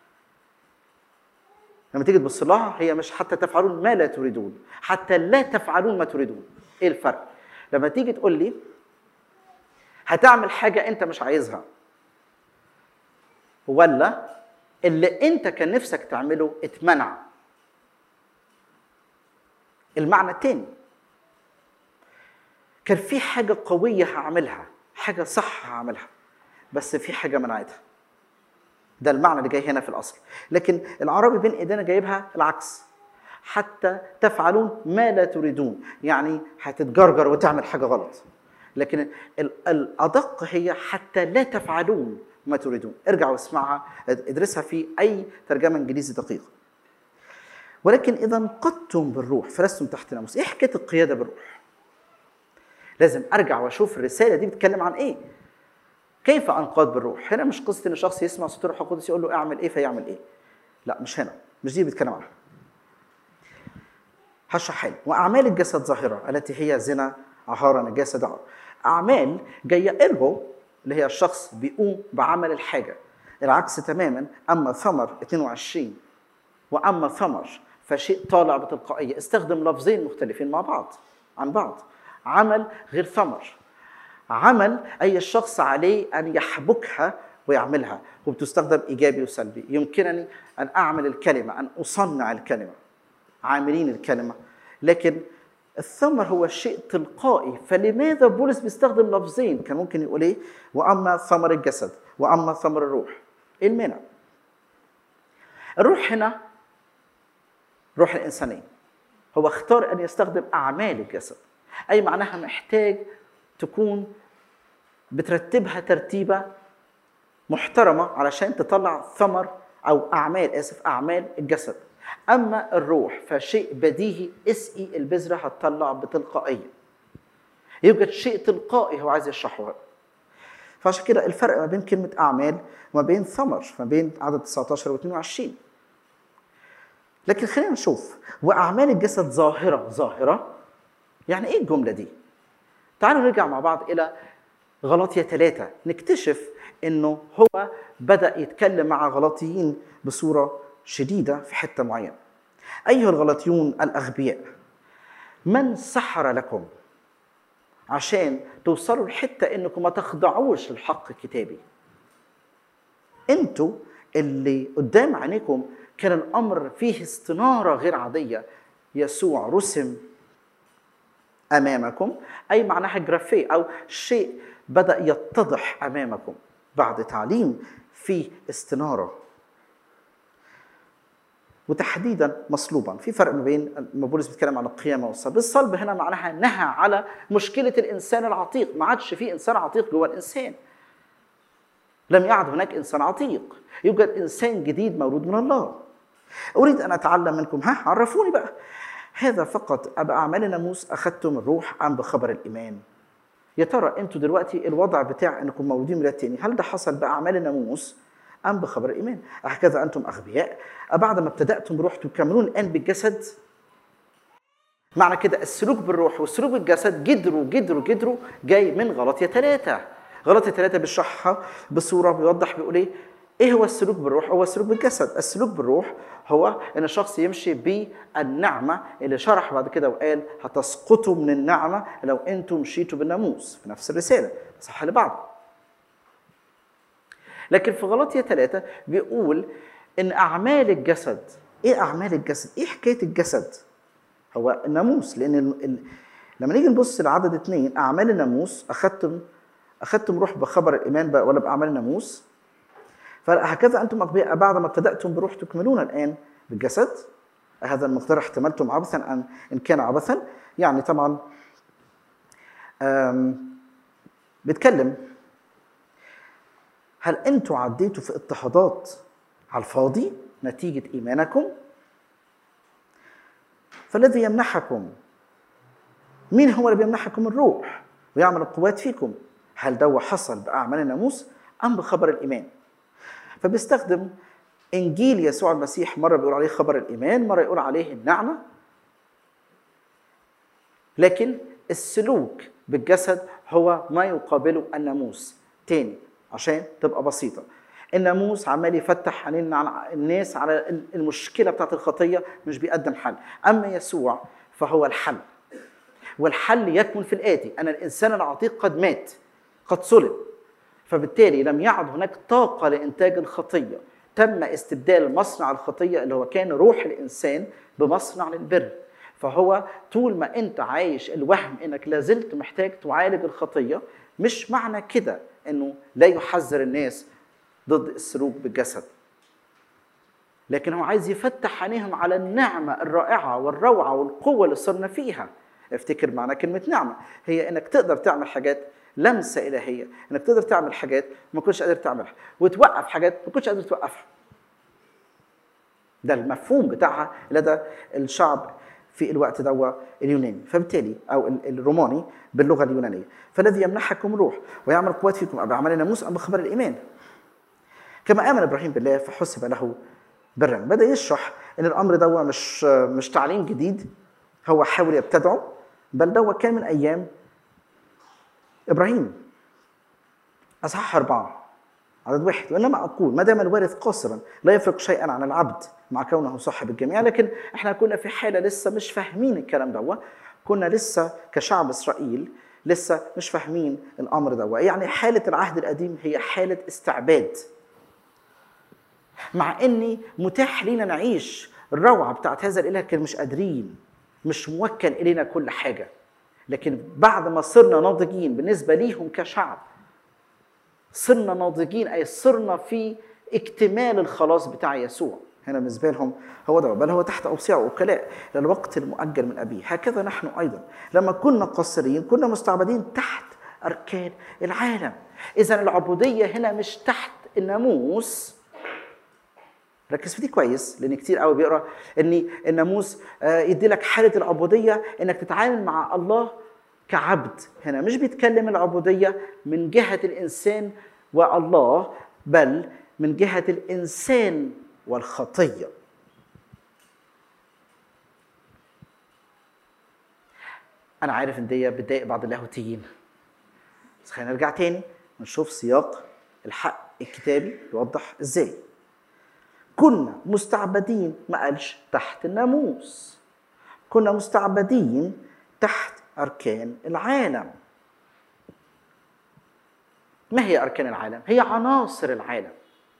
لما تيجي تبص لها هي مش حتى تفعلون ما لا تريدون حتى لا تفعلون ما تريدون ايه الفرق لما تيجي تقول لي هتعمل حاجة أنت مش عايزها ولا اللي أنت كان نفسك تعمله اتمنع المعنى التاني كان في حاجة قوية هعملها حاجة صح هعملها بس في حاجة منعتها ده المعنى اللي جاي هنا في الأصل لكن العربي بين إيدينا جايبها العكس حتى تفعلون ما لا تريدون يعني هتتجرجر وتعمل حاجة غلط لكن ال- الأدق هي حتى لا تفعلون ما تريدون ارجع واسمعها ادرسها في أي ترجمة إنجليزي دقيقة ولكن اذا انقضتم بالروح فلستم تحت ناموس ايه حكايه القياده بالروح لازم ارجع واشوف الرساله دي بتتكلم عن ايه كيف انقاد بالروح هنا مش قصه ان شخص يسمع صوت الروح القدس يقول له اعمل ايه فيعمل ايه لا مش هنا مش دي اللي بيتكلم عنها هشرح حاجه واعمال الجسد ظاهره التي هي زنا عهاره نجاسه دعوه اعمال جايه ارجو اللي هي الشخص بيقوم بعمل الحاجه العكس تماما اما ثمر 22 واما ثمر فشيء طالع بتلقائيه استخدم لفظين مختلفين مع بعض عن بعض عمل غير ثمر عمل اي الشخص عليه ان يحبكها ويعملها وبتستخدم ايجابي وسلبي يمكنني ان اعمل الكلمه ان اصنع الكلمه عاملين الكلمه لكن الثمر هو شيء تلقائي فلماذا بولس بيستخدم لفظين كان ممكن يقول ايه واما ثمر الجسد واما ثمر الروح ايه المانع الروح هنا روح الإنسانية هو اختار أن يستخدم أعمال الجسد أي معناها محتاج تكون بترتبها ترتيبة محترمة علشان تطلع ثمر أو أعمال آسف أعمال الجسد أما الروح فشيء بديهي اسقي البذرة هتطلع بتلقائية يوجد شيء تلقائي هو عايز يشرحه فعشان كده الفرق ما بين كلمة أعمال وما بين ثمر ما بين عدد 19 و 22 لكن خلينا نشوف وأعمال الجسد ظاهرة ظاهرة يعني إيه الجملة دي؟ تعالوا نرجع مع بعض إلى غلاطية ثلاثة نكتشف إنه هو بدأ يتكلم مع غلاطيين بصورة شديدة في حتة معينة أيها الغلاطيون الأغبياء من سحر لكم عشان توصلوا لحته انكم ما تخضعوش للحق الكتابي انتوا اللي قدام عينيكم كان الامر فيه استناره غير عاديه يسوع رسم امامكم اي معناها جرافيه او شيء بدا يتضح امامكم بعد تعليم فيه استناره وتحديدا مصلوبا في فرق ما بين ما بولس بيتكلم عن القيامه والصلب الصلب هنا معناها نهى على مشكله الانسان العتيق ما عادش في انسان عتيق جوه الانسان لم يعد هناك انسان عتيق يوجد انسان جديد مولود من الله اريد ان اتعلم منكم ها عرفوني بقى هذا فقط باعمال الناموس اخذتم الروح ام بخبر الايمان يا ترى انتوا دلوقتي الوضع بتاع انكم مولودين ميلاد تاني هل ده حصل باعمال الناموس ام بخبر الايمان هكذا انتم اغبياء بعد ما ابتداتم بروح تكملون الان بالجسد معنى كده السلوك بالروح والسلوك بالجسد جدروا جدروا جدروا جاي من غلطية ثلاثة غلطية ثلاثة بيشرحها بصورة بيوضح بيقول ايه ايه هو السلوك بالروح هو السلوك بالجسد السلوك بالروح هو ان الشخص يمشي بالنعمة اللي شرح بعد كده وقال هتسقطوا من النعمة لو انتم مشيتوا بالناموس في نفس الرسالة صح اللي بعده لكن في غلطية ثلاثة بيقول ان اعمال الجسد ايه اعمال الجسد ايه حكاية الجسد هو الناموس لان ال... ال... لما نيجي نبص لعدد اثنين اعمال الناموس اخذتم اخذتم روح بخبر الايمان بقى ولا باعمال الناموس فهكذا انتم اغبياء بعد ما ابتداتم بروح تكملون الان بالجسد هذا المقدار احتملتم عبثا ان ان كان عبثا يعني طبعا بيتكلم هل انتم عديتوا في اضطهادات على الفاضي نتيجه ايمانكم فالذي يمنحكم مين هو اللي بيمنحكم الروح ويعمل القوات فيكم هل ده حصل باعمال الناموس ام بخبر الايمان فبيستخدم انجيل يسوع المسيح مره بيقول عليه خبر الايمان مره يقول عليه النعمه لكن السلوك بالجسد هو ما يقابله الناموس تاني عشان تبقى بسيطه الناموس عمال يفتح عينين على الناس على المشكله بتاعت الخطيه مش بيقدم حل اما يسوع فهو الحل والحل يكمن في الاتي ان الانسان العتيق قد مات قد صلب فبالتالي لم يعد هناك طاقه لانتاج الخطيه تم استبدال مصنع الخطيه اللي هو كان روح الانسان بمصنع للبر فهو طول ما انت عايش الوهم انك لازلت محتاج تعالج الخطيه مش معنى كده انه لا يحذر الناس ضد السلوك بالجسد لكن هو عايز يفتح عينيهم على النعمة الرائعة والروعة والقوة اللي صرنا فيها افتكر معنى كلمة نعمة هي انك تقدر تعمل حاجات لمسة إلهية انك تقدر تعمل حاجات ما كنتش قادر تعملها وتوقف حاجات ما كنتش قادر توقفها ده المفهوم بتاعها لدى الشعب في الوقت ده اليوناني فبالتالي او الروماني باللغه اليونانيه فالذي يمنحكم روح ويعمل قوات فيكم باعمال الناموس ام بخبر الايمان كما امن ابراهيم بالله فحسب له برا بدا يشرح ان الامر ده مش مش تعليم جديد هو حاول يبتدعه بل ده كان من ايام ابراهيم اصحاح اربعه عدد واحد وانما اقول ما دام الوارث قاصرا لا يفرق شيئا عن العبد مع كونه صاحب الجميع لكن احنا كنا في حاله لسه مش فاهمين الكلام ده كنا لسه كشعب اسرائيل لسه مش فاهمين الامر ده يعني حاله العهد القديم هي حاله استعباد مع اني متاح لينا نعيش الروعه بتاعت هذا الاله لكن مش قادرين مش موكل الينا كل حاجه لكن بعد ما صرنا ناضجين بالنسبه ليهم كشعب صرنا ناضجين اي صرنا في اكتمال الخلاص بتاع يسوع هنا بالنسبه لهم هو ده بل هو تحت اوصياء وكلاء للوقت المؤجل من ابيه هكذا نحن ايضا لما كنا قاصرين كنا مستعبدين تحت اركان العالم اذا العبوديه هنا مش تحت الناموس ركز في دي كويس لان كتير قوي بيقرا ان الناموس يدي لك حاله العبوديه انك تتعامل مع الله كعبد هنا مش بيتكلم العبودية من جهة الإنسان والله بل من جهة الإنسان والخطية أنا عارف إن دي بتضايق بعض اللاهوتيين بس خلينا نرجع تاني ونشوف سياق الحق الكتابي يوضح إزاي كنا مستعبدين ما قالش تحت الناموس كنا مستعبدين تحت أركان العالم ما هي أركان العالم؟ هي عناصر العالم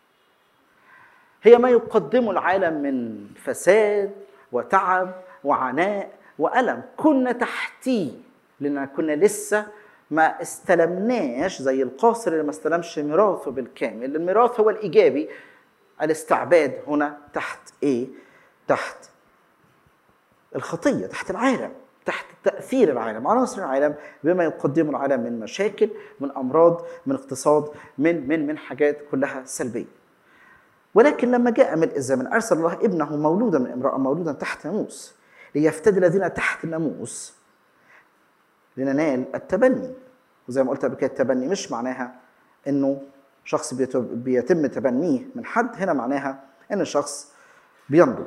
هي ما يقدمه العالم من فساد وتعب وعناء وألم كنا تحتيه لأن كنا لسه ما استلمناش زي القاصر اللي ما استلمش ميراثه بالكامل الميراث هو الإيجابي الاستعباد هنا تحت إيه؟ تحت الخطية تحت العالم تحت تأثير العالم عناصر العالم بما يقدمه العالم من مشاكل من أمراض من اقتصاد من من من حاجات كلها سلبية ولكن لما جاء ملء الزمن أرسل الله ابنه مولودا من امرأة مولودا تحت ناموس ليفتدي الذين تحت الناموس لننال التبني وزي ما قلت قبل كده التبني مش معناها انه شخص بيت- بيتم تبنيه من حد هنا معناها ان الشخص بينضج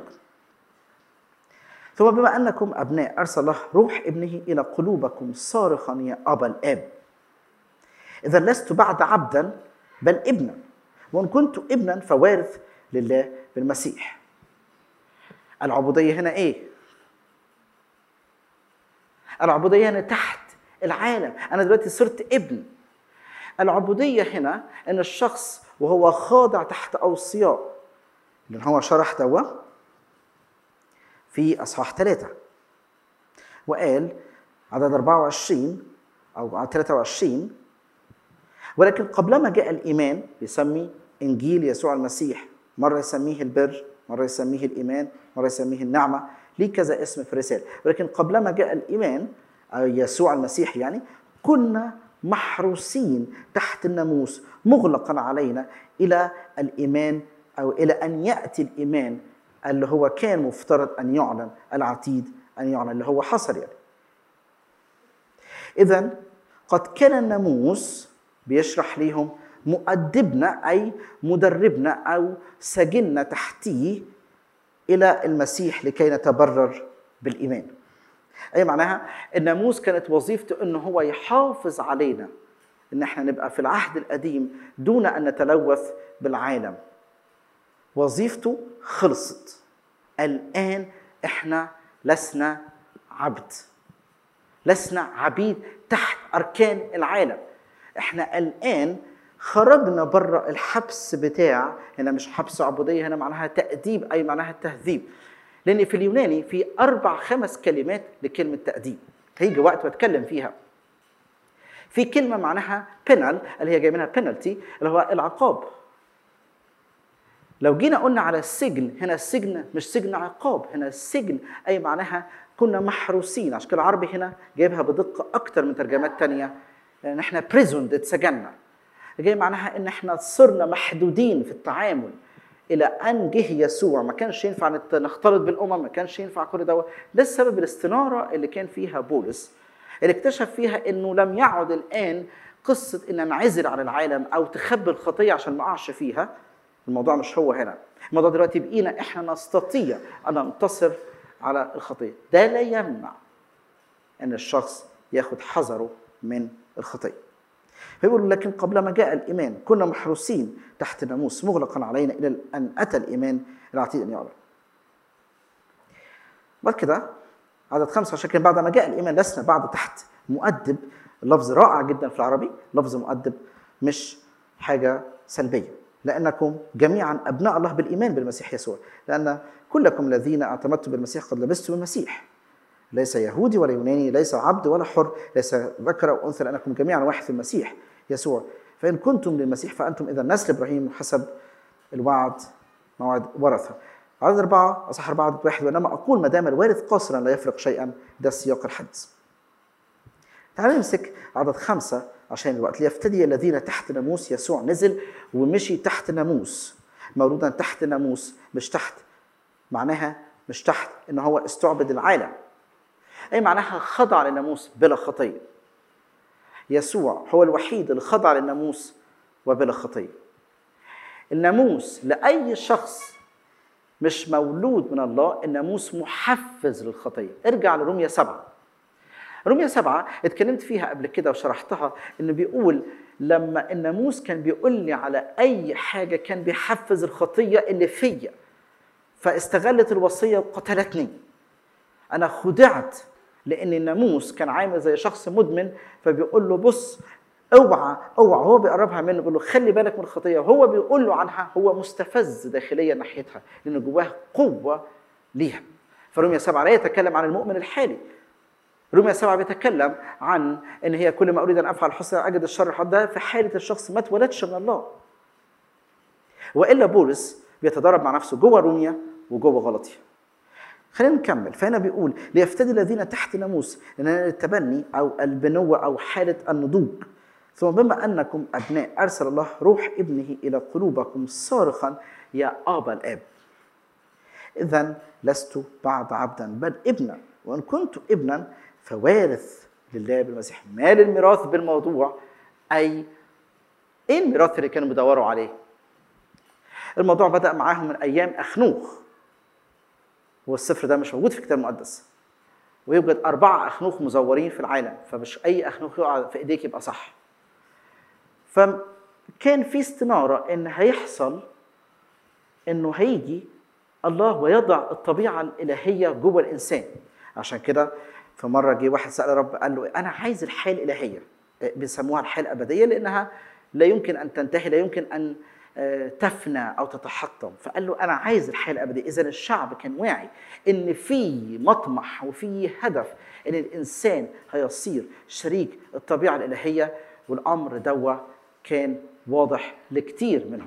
ثم بما انكم ابناء ارسل الله روح ابنه الى قلوبكم صارخا يا ابا الاب اذا لست بعد عبدا بل ابنا وان كنت ابنا فوارث لله بالمسيح العبوديه هنا ايه العبوديه هنا تحت العالم انا دلوقتي صرت ابن العبوديه هنا ان الشخص وهو خاضع تحت اوصياء لان هو شرح دوا في اصحاح ثلاثه وقال عدد 24 او عدد 23 ولكن قبلما جاء الايمان بيسمي انجيل يسوع المسيح مره يسميه البر مره يسميه الايمان مره يسميه النعمه ليه كذا اسم في الرساله ولكن قبلما جاء الايمان أو يسوع المسيح يعني كنا محروسين تحت الناموس مغلقا علينا الى الايمان او الى ان ياتي الايمان اللي هو كان مفترض ان يعلن العتيد ان يعلن اللي هو حصل يعني اذا قد كان الناموس بيشرح ليهم مؤدبنا اي مدربنا او سجلنا تحتيه الى المسيح لكي نتبرر بالايمان اي معناها الناموس كانت وظيفته انه هو يحافظ علينا ان احنا نبقى في العهد القديم دون ان نتلوث بالعالم وظيفته خلصت الان احنا لسنا عبد لسنا عبيد تحت اركان العالم احنا الان خرجنا بره الحبس بتاع هنا مش حبس عبوديه هنا معناها تاديب اي معناها تهذيب لان في اليوناني في اربع خمس كلمات لكلمه تاديب هيجي وقت واتكلم فيها في كلمه معناها بينال اللي هي جاي منها بينالتي اللي هو العقاب لو جينا قلنا على السجن هنا السجن مش سجن عقاب هنا السجن اي معناها كنا محروسين عشان كده العربي هنا جايبها بدقه اكتر من ترجمات تانية لان احنا بريزوند اتسجنا جاي معناها ان احنا صرنا محدودين في التعامل الى ان جه يسوع ما كانش ينفع نت- نختلط بالامم ما كانش ينفع كل ده ده السبب الاستناره اللي كان فيها بولس اللي اكتشف فيها انه لم يعد الان قصه ان ننعزل عن العالم او تخبي الخطيه عشان ما اقعش فيها الموضوع مش هو هنا الموضوع دلوقتي بقينا احنا نستطيع ان ننتصر على الخطيه ده لا يمنع ان الشخص ياخد حذره من الخطيه فيقول لكن قبل ما جاء الايمان كنا محروسين تحت الناموس مغلقا علينا الى ان اتى الايمان العتيد ان يعلن بعد كده عدد خمسة عشان كده بعد ما جاء الإيمان لسنا بعد تحت مؤدب لفظ رائع جدا في العربي لفظ مؤدب مش حاجة سلبية لأنكم جميعا أبناء الله بالإيمان بالمسيح يسوع لأن كلكم الذين اعتمدتم بالمسيح قد لبستم المسيح ليس يهودي ولا يوناني ليس عبد ولا حر ليس ذكر أو أنثى لأنكم جميعا واحد في المسيح يسوع فإن كنتم للمسيح فأنتم إذا نسل إبراهيم حسب الوعد موعد ورثة عدد أربعة أصح أربعة عدد واحد وإنما أقول ما دام الوارث قاصرا لا يفرق شيئا ده سياق الحديث تعالوا نمسك عدد خمسة عشان الوقت ليفتدي الذين تحت ناموس يسوع نزل ومشي تحت ناموس مولودا تحت ناموس مش تحت معناها مش تحت ان هو استعبد العالم اي معناها خضع للناموس بلا خطيه يسوع هو الوحيد اللي خضع للناموس وبلا خطيه الناموس لاي شخص مش مولود من الله الناموس محفز للخطيه ارجع لروميا سبعة روميا سبعة اتكلمت فيها قبل كده وشرحتها انه بيقول لما الناموس كان بيقول لي على اي حاجه كان بيحفز الخطيه اللي فيا فاستغلت الوصيه وقتلتني انا خدعت لان الناموس كان عامل زي شخص مدمن فبيقول له بص اوعى اوعى هو بيقربها منه بيقول له خلي بالك من الخطيه وهو بيقول له عنها هو مستفز داخليا ناحيتها لان جواه قوه ليها فروميا سبعة لا يتكلم عن المؤمن الحالي روميا سبعة بيتكلم عن ان هي كل ما اريد ان افعل حسنا اجد الشر حد ده في حاله الشخص ما اتولدش من الله والا بولس بيتدرب مع نفسه جوه روميا وجوه غلطيا خلينا نكمل فهنا بيقول ليفتدي الذين تحت ناموس لان التبني او البنوه او حاله النضوج ثم بما انكم ابناء ارسل الله روح ابنه الى قلوبكم صارخا يا ابا الاب اذا لست بعد عبدا بل ابنا وان كنت ابنا فوارث لله بالمسيح ما للميراث بالموضوع اي ايه الميراث اللي كانوا بيدوروا عليه الموضوع بدا معاهم من ايام اخنوخ والسفر ده مش موجود في الكتاب المقدس ويوجد أربعة أخنوخ مزورين في العالم فمش أي أخنوخ يقع في إيديك يبقى صح فكان في استنارة إن هيحصل إنه هيجي الله ويضع الطبيعة الإلهية جوه الإنسان عشان كده في مرة جه واحد سأل رب قال له أنا عايز الحياة الإلهية بيسموها الحياة الأبدية لأنها لا يمكن أن تنتهي لا يمكن أن تفنى او تتحطم فقال له انا عايز الحياه الابديه اذا الشعب كان واعي ان في مطمح وفي هدف ان الانسان هيصير شريك الطبيعه الالهيه والامر دوا كان واضح لكتير منهم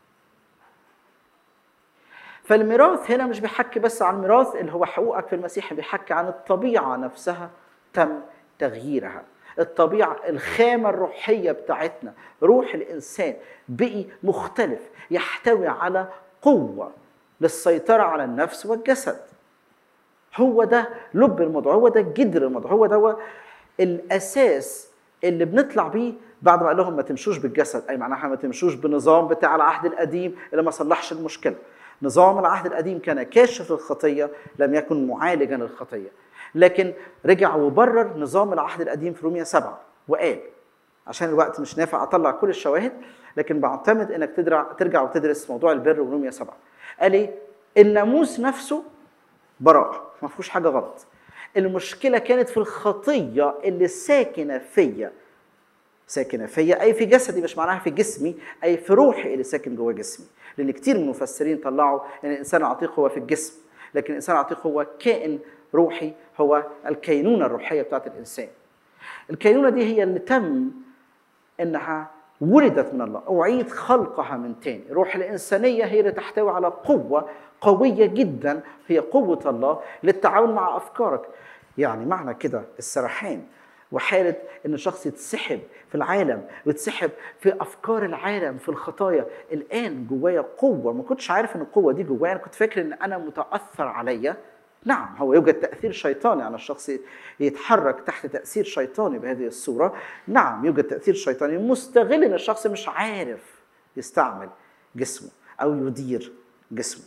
فالميراث هنا مش بيحكي بس عن الميراث اللي هو حقوقك في المسيح بيحكي عن الطبيعه نفسها تم تغييرها الطبيعة الخامة الروحية بتاعتنا روح الإنسان بقي مختلف يحتوي على قوة للسيطرة على النفس والجسد هو ده لب الموضوع هو ده جدر الموضوع هو ده الأساس اللي بنطلع بيه بعد ما قال لهم ما تمشوش بالجسد أي معناها ما تمشوش بنظام بتاع العهد القديم اللي ما صلحش المشكلة نظام العهد القديم كان كاشف الخطية لم يكن معالجا للخطية لكن رجع وبرر نظام العهد القديم في روميا سبعة وقال عشان الوقت مش نافع اطلع كل الشواهد لكن بعتمد انك تدرع ترجع وتدرس موضوع البر وروميا سبعة قال ايه الناموس نفسه براءة ما فيهوش حاجة غلط المشكلة كانت في الخطية اللي ساكنة فيا ساكنة فيا أي في جسدي مش معناها في جسمي أي في روحي اللي ساكن جوه جسمي لأن كتير من المفسرين طلعوا أن الإنسان العتيق هو في الجسم لكن الإنسان العتيق هو كائن روحي هو الكينونة الروحية بتاعت الإنسان الكينونة دي هي اللي تم إنها ولدت من الله أعيد خلقها من تاني روح الإنسانية هي اللي تحتوي على قوة قوية جدا هي قوة الله للتعاون مع أفكارك يعني معنى كده السرحان وحالة إن الشخص يتسحب في العالم ويتسحب في أفكار العالم في الخطايا الآن جوايا قوة ما كنتش عارف إن القوة دي جوايا أنا كنت فاكر إن أنا متأثر عليا نعم هو يوجد تأثير شيطاني على الشخص يتحرك تحت تأثير شيطاني بهذه الصورة نعم يوجد تأثير شيطاني مستغل ان الشخص مش عارف يستعمل جسمه أو يدير جسمه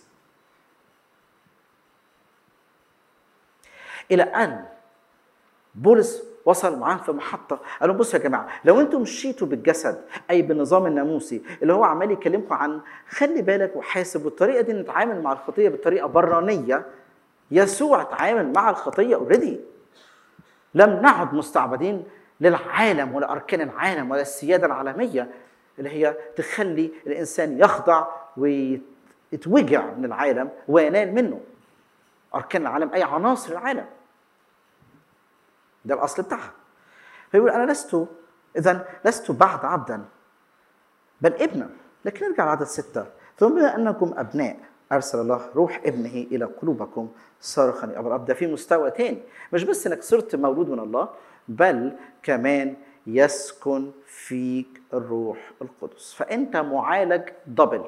إلى أن بولس وصل معاهم في محطة قال لهم بصوا يا جماعة لو أنتم مشيتوا بالجسد أي بالنظام الناموسي اللي هو عمال يكلمكم عن خلي بالك وحاسب والطريقة دي نتعامل مع الخطية بطريقة برانية يسوع تعامل مع الخطيه اوريدي لم نعد مستعبدين للعالم ولا اركان العالم ولا السياده العالميه اللي هي تخلي الانسان يخضع ويتوجع من العالم وينال منه اركان العالم اي عناصر العالم ده الاصل بتاعها فيقول انا لست اذا لست بعد عبدا بل ابنا لكن نرجع لعدد سته ثم بما انكم ابناء ارسل الله روح ابنه الى قلوبكم صارخا يا ابا الاب ده في مستوى تاني مش بس انك صرت مولود من الله بل كمان يسكن فيك الروح القدس فانت معالج دبل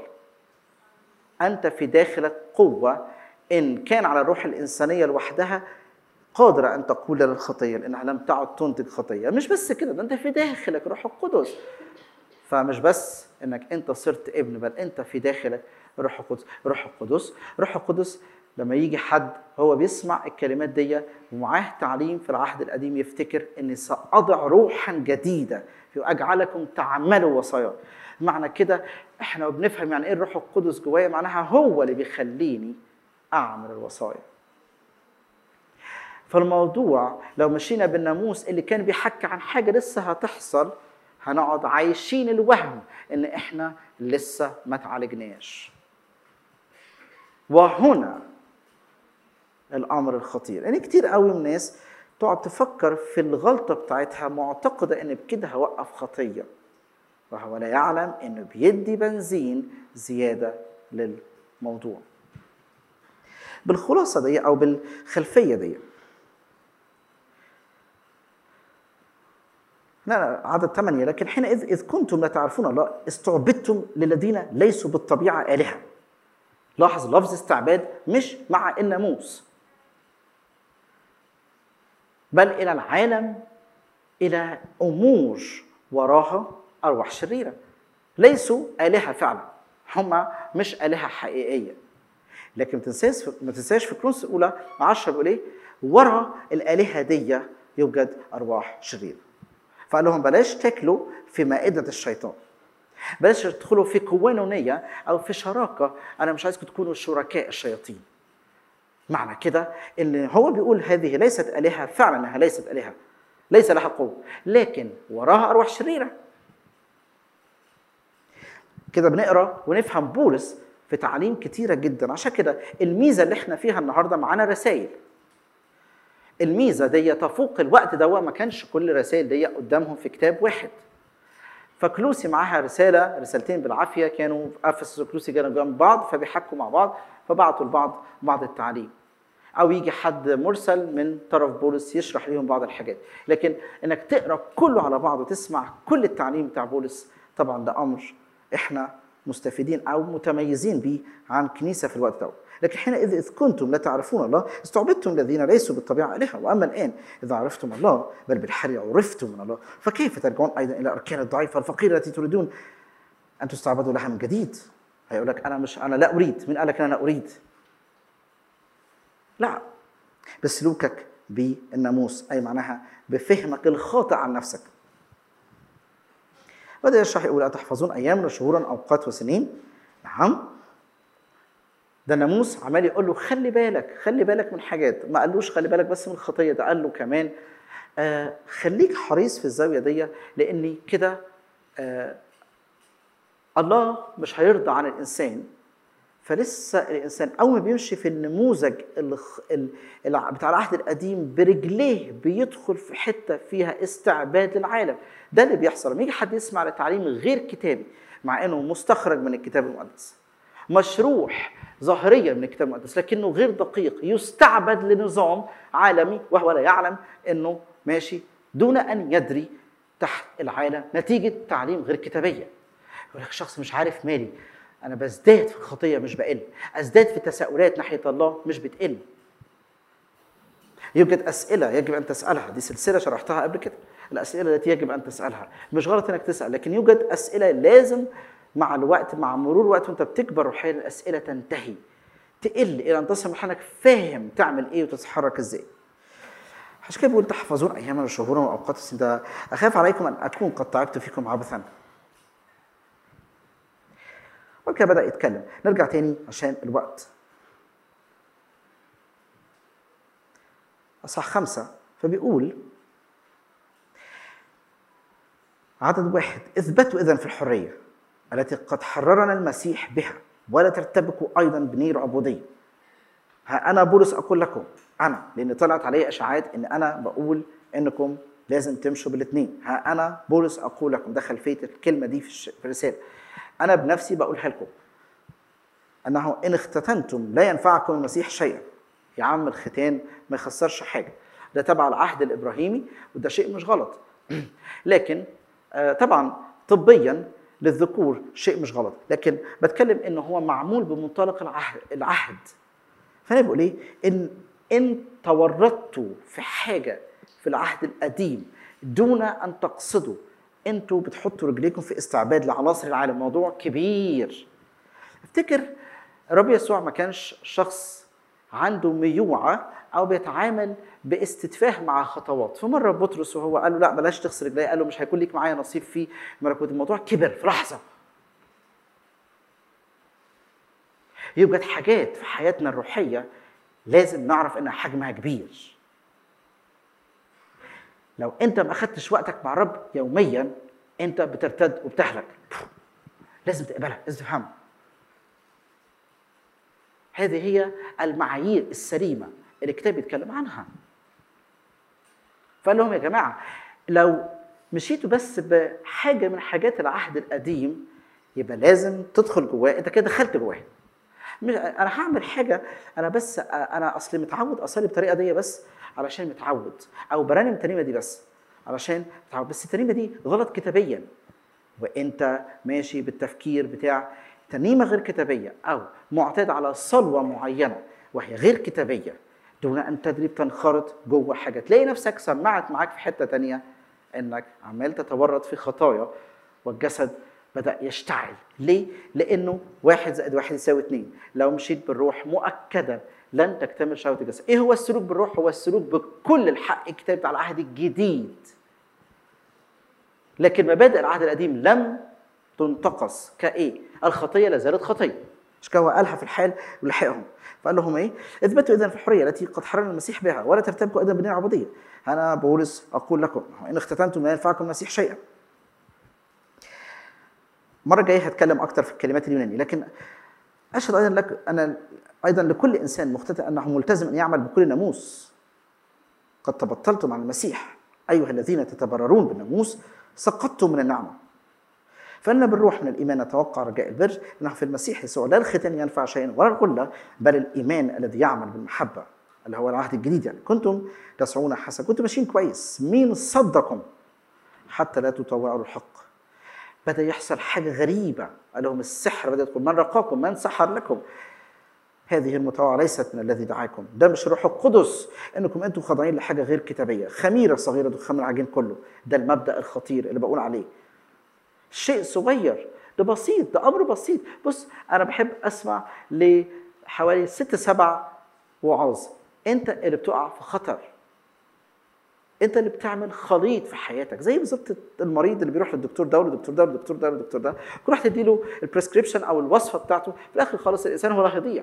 انت في داخلك قوه ان كان على الروح الانسانيه لوحدها قادرة أن تقول للخطية لأنها لم تعد تنتج خطية مش بس كده ده أنت في داخلك روح القدس فمش بس انك انت صرت ابن بل انت في داخلك روح القدس روح القدس روح القدس لما يجي حد هو بيسمع الكلمات دي ومعاه تعليم في العهد القديم يفتكر اني ساضع روحا جديده واجعلكم تعملوا وصايا معنى كده احنا بنفهم يعني ايه الروح القدس جوايا معناها هو اللي بيخليني اعمل الوصايا فالموضوع لو مشينا بالناموس اللي كان بيحكي عن حاجه لسه هتحصل هنقعد عايشين الوهم ان احنا لسه ما تعالجناش وهنا الامر الخطير يعني كتير قوي من الناس تقعد تفكر في الغلطه بتاعتها معتقده ان بكده هوقف خطيه وهو لا يعلم انه بيدي بنزين زياده للموضوع بالخلاصه دي او بالخلفيه دي لا لا عدد ثمانية لكن حينئذ إذ كنتم لا تعرفون الله استعبدتم للذين ليسوا بالطبيعة آلهة لاحظ لفظ استعباد مش مع الناموس بل إلى العالم إلى أمور وراها أرواح شريرة ليسوا آلهة فعلا هم مش آلهة حقيقية لكن ما تنساش ما تنساش في كرونس الأولى 10 بيقول إيه ورا الآلهة دي يوجد أرواح شريرة فقال لهم بلاش تاكلوا في مائدة الشيطان بلاش تدخلوا في قوانونية أو في شراكة أنا مش عايزكم تكونوا شركاء الشياطين معنى كده ان هو بيقول هذه ليست الهه فعلا انها ليست الهه ليس لها قوه لكن وراها ارواح شريره كده بنقرا ونفهم بولس في تعاليم كتيره جدا عشان كده الميزه اللي احنا فيها النهارده معانا رسائل الميزه دي تفوق الوقت ده ما كانش كل الرسائل دي قدامهم في كتاب واحد فكلوسي معاها رساله رسالتين بالعافيه كانوا في افسس وكلوسي كانوا جنب بعض فبيحكوا مع بعض فبعتوا لبعض بعض التعليم او يجي حد مرسل من طرف بولس يشرح لهم بعض الحاجات لكن انك تقرا كله على بعضه وتسمع كل التعليم بتاع بولس طبعا ده امر احنا مستفيدين او متميزين به عن كنيسه في الوقت ده لكن حينئذ اذ كنتم لا تعرفون الله استعبدتم الذين ليسوا بالطبيعه الهه واما الان اذا عرفتم الله بل بالحري عرفتم من الله فكيف ترجعون ايضا الى اركان الضعيفه الفقيره التي تريدون ان تستعبدوا لها من جديد هيقول لك انا مش انا لا اريد من قال لك انا اريد لا بسلوكك بالناموس اي معناها بفهمك الخاطئ عن نفسك بدأ يشرح يقول أتحفظون أيام وشهورا أوقات وسنين نعم ده الناموس عمال يقول له خلي بالك خلي بالك من حاجات ما قالوش خلي بالك بس من الخطية ده قال له كمان آه خليك حريص في الزاوية دي لأن كده آه الله مش هيرضى عن الإنسان فلسه الانسان اول ما بيمشي في النموذج الخ- ال- الع- بتاع العهد القديم برجليه بيدخل في حته فيها استعباد للعالم ده اللي بيحصل لما يجي حد يسمع لتعليم غير كتابي مع انه مستخرج من الكتاب المقدس مشروح ظاهريا من الكتاب المقدس لكنه غير دقيق يستعبد لنظام عالمي وهو لا يعلم انه ماشي دون ان يدري تحت العالم نتيجه تعليم غير كتابيه يقول لك شخص مش عارف مالي انا بزداد في الخطيه مش بقل ازداد في التساؤلات ناحيه الله مش بتقل يوجد اسئله يجب ان تسالها دي سلسله شرحتها قبل كده الاسئله التي يجب ان تسالها مش غلط انك تسال لكن يوجد اسئله لازم مع الوقت مع مرور الوقت وانت بتكبر روحيا الاسئله تنتهي تقل الى ان تصل مرحله انك فاهم تعمل ايه وتتحرك ازاي عشان كده بيقول تحفظون اياما وشهورا واوقات السنين ده اخاف عليكم ان اكون قد تعبت فيكم عبثا وبعد كده بدأ يتكلم نرجع تاني عشان الوقت أصح خمسة فبيقول عدد واحد اثبتوا إذا في الحرية التي قد حررنا المسيح بها ولا ترتبكوا أيضا بنير عبودية ها أنا بولس أقول لكم أنا لأن طلعت علي إشاعات إن أنا بقول إنكم لازم تمشوا بالاثنين ها أنا بولس أقول لكم ده خلفية الكلمة دي في الش- في الرسالة أنا بنفسي بقولها لكم أنه إن اختتنتم لا ينفعكم المسيح شيئا يا عم الختان ما يخسرش حاجة ده تبع العهد الإبراهيمي وده شيء مش غلط لكن آه، طبعا طبيا للذكور شيء مش غلط لكن بتكلم ان هو معمول بمنطلق العهد, العهد. فانا بقول ايه ان ان تورطتوا في حاجه في العهد القديم دون ان تقصدوا انتوا بتحطوا رجليكم في استعباد لعناصر العالم موضوع كبير افتكر الرب يسوع ما كانش شخص عنده ميوعة أو بيتعامل باستتفاه مع خطوات فمرة بطرس وهو قال له لا بلاش تغسل رجلي قال له مش هيكون ليك معايا نصيب في ملكوت الموضوع كبر في لحظة يوجد حاجات في حياتنا الروحية لازم نعرف انها حجمها كبير لو انت ما اخدتش وقتك مع الرب يوميا انت بترتد وبتهلك لازم تقبلها لازم تفهمها هذه هي المعايير السليمه اللي الكتاب بيتكلم عنها فقال لهم يا جماعه لو مشيتوا بس بحاجه من حاجات العهد القديم يبقى لازم تدخل جواه انت كده دخلت جواه مش انا هعمل حاجه انا بس انا اصلي متعود اصلي بالطريقه دي بس علشان متعود او برنم الترنيمه دي بس علشان متعود بس الترنيمه دي غلط كتابيا وانت ماشي بالتفكير بتاع ترنيمه غير كتابيه او معتاد على صلوه معينه وهي غير كتابيه دون ان تدري بتنخرط جوه حاجه تلاقي نفسك سمعت معاك في حته تانية انك عمال تتورط في خطايا والجسد بدا يشتعل ليه لانه واحد زائد واحد يساوي اتنين لو مشيت بالروح مؤكدا لن تكتمل شهوه الجسد ايه هو السلوك بالروح هو السلوك بكل الحق الكتاب بتاع العهد الجديد لكن مبادئ العهد القديم لم تنتقص كايه الخطيه لا زالت خطيه مش كده هو قالها في الحال ولحقهم فقال لهم ايه اثبتوا اذا في الحريه التي قد حررنا المسيح بها ولا ترتبكوا ايضا بدين العبوديه انا بولس اقول لكم ان اختتنتم لا ينفعكم المسيح شيئا المره الجايه هتكلم اكتر في الكلمات اليوناني لكن اشهد ايضا لك انا ايضا لكل انسان مختتن انه ملتزم ان يعمل بكل ناموس قد تبطلتم عن المسيح ايها الذين تتبررون بالناموس سقطتم من النعمه فإن بالروح من الإيمان نتوقع رجاء البر أنه في المسيح يسوع لا الختان ينفع شيئا ولا الغلة بل الإيمان الذي يعمل بالمحبة اللي هو العهد الجديد يعني كنتم تسعون حسن كنتم ماشيين كويس مين صدكم حتى لا تطوعوا الحق بدا يحصل حاجه غريبه قال لهم السحر بدا يدخل من رقاكم من سحر لكم هذه المطاوعة ليست من الذي دعاكم ده مش روح القدس انكم انتم خاضعين لحاجه غير كتابيه خميره صغيره دخان العجين كله ده المبدا الخطير اللي بقول عليه شيء صغير ده بسيط ده امر بسيط بص انا بحب اسمع لحوالي ست سبع وعاظ انت اللي بتقع في خطر انت اللي بتعمل خليط في حياتك زي بالظبط المريض اللي بيروح للدكتور ده والدكتور ده والدكتور ده والدكتور ده كل واحد تديله البريسكريبشن او الوصفه بتاعته في الاخر خالص الانسان هو اللي هيضيع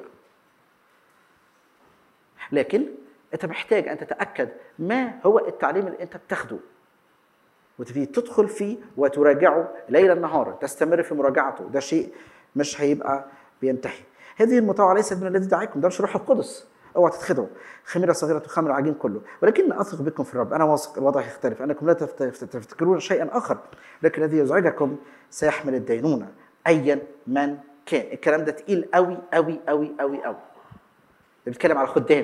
لكن انت محتاج ان تتاكد ما هو التعليم اللي انت بتاخده وتبتدي تدخل فيه وتراجعه ليلا نهارا تستمر في مراجعته ده شيء مش هيبقى بينتهي هذه المطاوعه ليست من الذي دعاكم ده مش روح القدس اوعى تتخدعوا خميره صغيره تخمر العجين كله ولكن اثق بكم في الرب انا واثق الوضع يختلف انكم لا تفت- تفتكرون شيئا اخر لكن الذي يزعجكم سيحمل الدينونه ايا من كان الكلام ده تقيل قوي قوي قوي قوي قوي بيتكلم على الخدام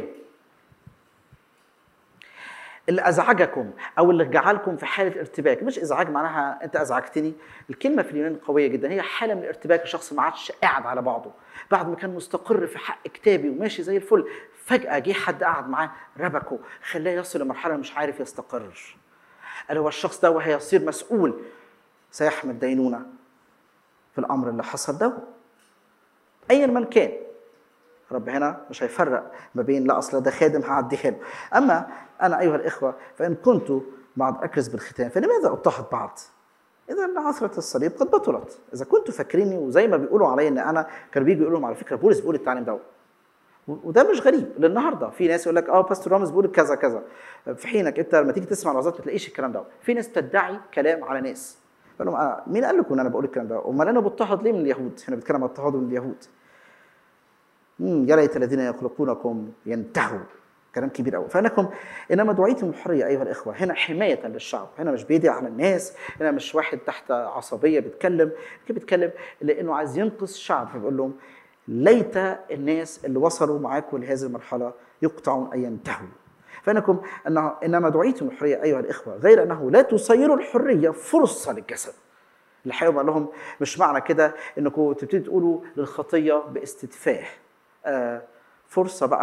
اللي ازعجكم او اللي جعلكم في حاله ارتباك مش ازعاج معناها انت ازعجتني الكلمه في اليونان قويه جدا هي حاله من الارتباك الشخص ما عادش قاعد على بعضه بعد ما كان مستقر في حق كتابي وماشي زي الفل فجاه جه حد قعد معاه ربكه خلاه يصل لمرحله مش عارف يستقر قال هو الشخص ده وهيصير مسؤول سيحمل دينونه في الامر اللي حصل ده ايا من كان رب هنا مش هيفرق ما بين لا اصل ده خادم هعديها له اما انا ايها الاخوه فان كنت بعد اكرز بالختان فلماذا اضطهد بعض؟ اذا عثره الصليب قد بطلت اذا كنتوا فاكريني وزي ما بيقولوا عليا ان انا كانوا بيجوا يقولوا لهم على فكره بولس بيقول التعليم ده وده مش غريب للنهارده في ناس يقول لك اه باستور رامز بيقول كذا كذا في حينك انت لما تيجي تسمع الوعظات ما تلاقيش الكلام ده في ناس تدعي كلام على ناس قال لهم آه مين قال لكم ان انا بقول الكلام ده؟ امال انا بضطهد ليه من اليهود؟ هنا بيتكلم عن اضطهاد من اليهود مم، يا ليت الذين يخلقونكم ينتهوا كلام كبير قوي فانكم انما دعيتم الحريه ايها الاخوه هنا حمايه للشعب هنا مش بيدعي على الناس هنا مش واحد تحت عصبيه بيتكلم كده بيتكلم لانه عايز ينقذ الشعب فبيقول لهم ليت الناس اللي وصلوا معاكم لهذه المرحله يقطعون ان ينتهوا فانكم انه انما دعيتم الحريه ايها الاخوه غير انه لا تصيروا الحريه فرصه للجسد الحقيقه بقول لهم مش معنى كده انكم تبتدوا تقولوا للخطيه باستتفاه آه، فرصه بقى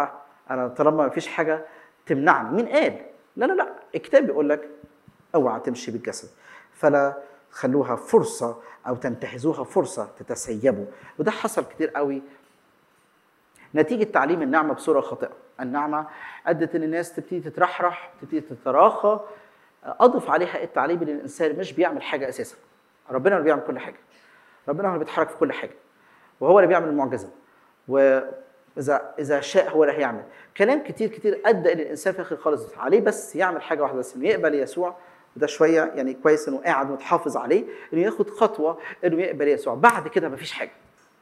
انا طالما ما فيش حاجه تمنعني مين قال لا لا لا الكتاب بيقول لك اوعى تمشي بالجسد فلا خلوها فرصه او تنتهزوها فرصه تتسيبوا وده حصل كتير قوي نتيجه تعليم النعمه بصوره خاطئه النعمه ادت ان الناس تبتدي تترحرح تبتدي تتراخى اضف عليها التعليم ان الانسان مش بيعمل حاجه اساسا ربنا اللي بيعمل كل حاجه ربنا هو اللي بيتحرك في كل حاجه وهو اللي بيعمل المعجزه واذا اذا شاء هو اللي هيعمل كلام كتير كتير ادى ان الانسان في الاخر خالص عليه بس يعمل حاجه واحده بس انه يقبل يسوع وده شويه يعني كويس انه قاعد متحافظ عليه انه ياخد خطوه انه يقبل يسوع بعد كده مفيش حاجه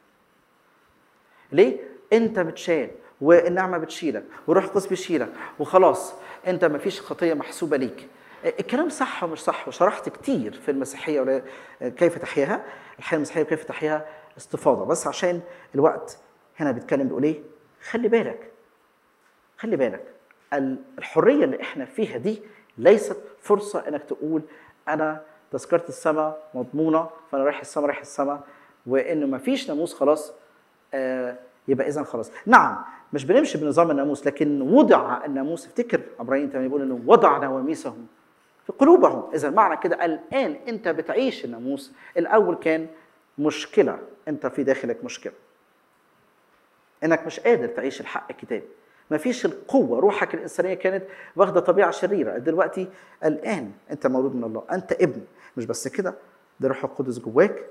ليه انت متشال والنعمه بتشيلك والروح القدس بيشيلك وخلاص انت مفيش خطيه محسوبه ليك الكلام صح ومش صح وشرحت كتير في المسيحيه ولا كيف تحياها الحياه المسيحيه وكيف تحياها استفاضه بس عشان الوقت هنا بيتكلم بيقول ايه خلي بالك خلي بالك الحريه اللي احنا فيها دي ليست فرصه انك تقول انا تذكره السماء مضمونه فانا رايح السماء رايح السماء وانه ما فيش ناموس خلاص آه يبقى اذا خلاص نعم مش بنمشي بنظام الناموس لكن وضع الناموس افتكر ابراهيم تاني بيقول انه وضع نواميسهم في قلوبهم اذا معنى كده الان انت بتعيش الناموس الاول كان مشكله انت في داخلك مشكله انك مش قادر تعيش الحق الكتابي ما فيش القوه روحك الانسانيه كانت واخده طبيعه شريره دلوقتي الان انت مولود من الله انت ابن مش بس كده ده روح القدس جواك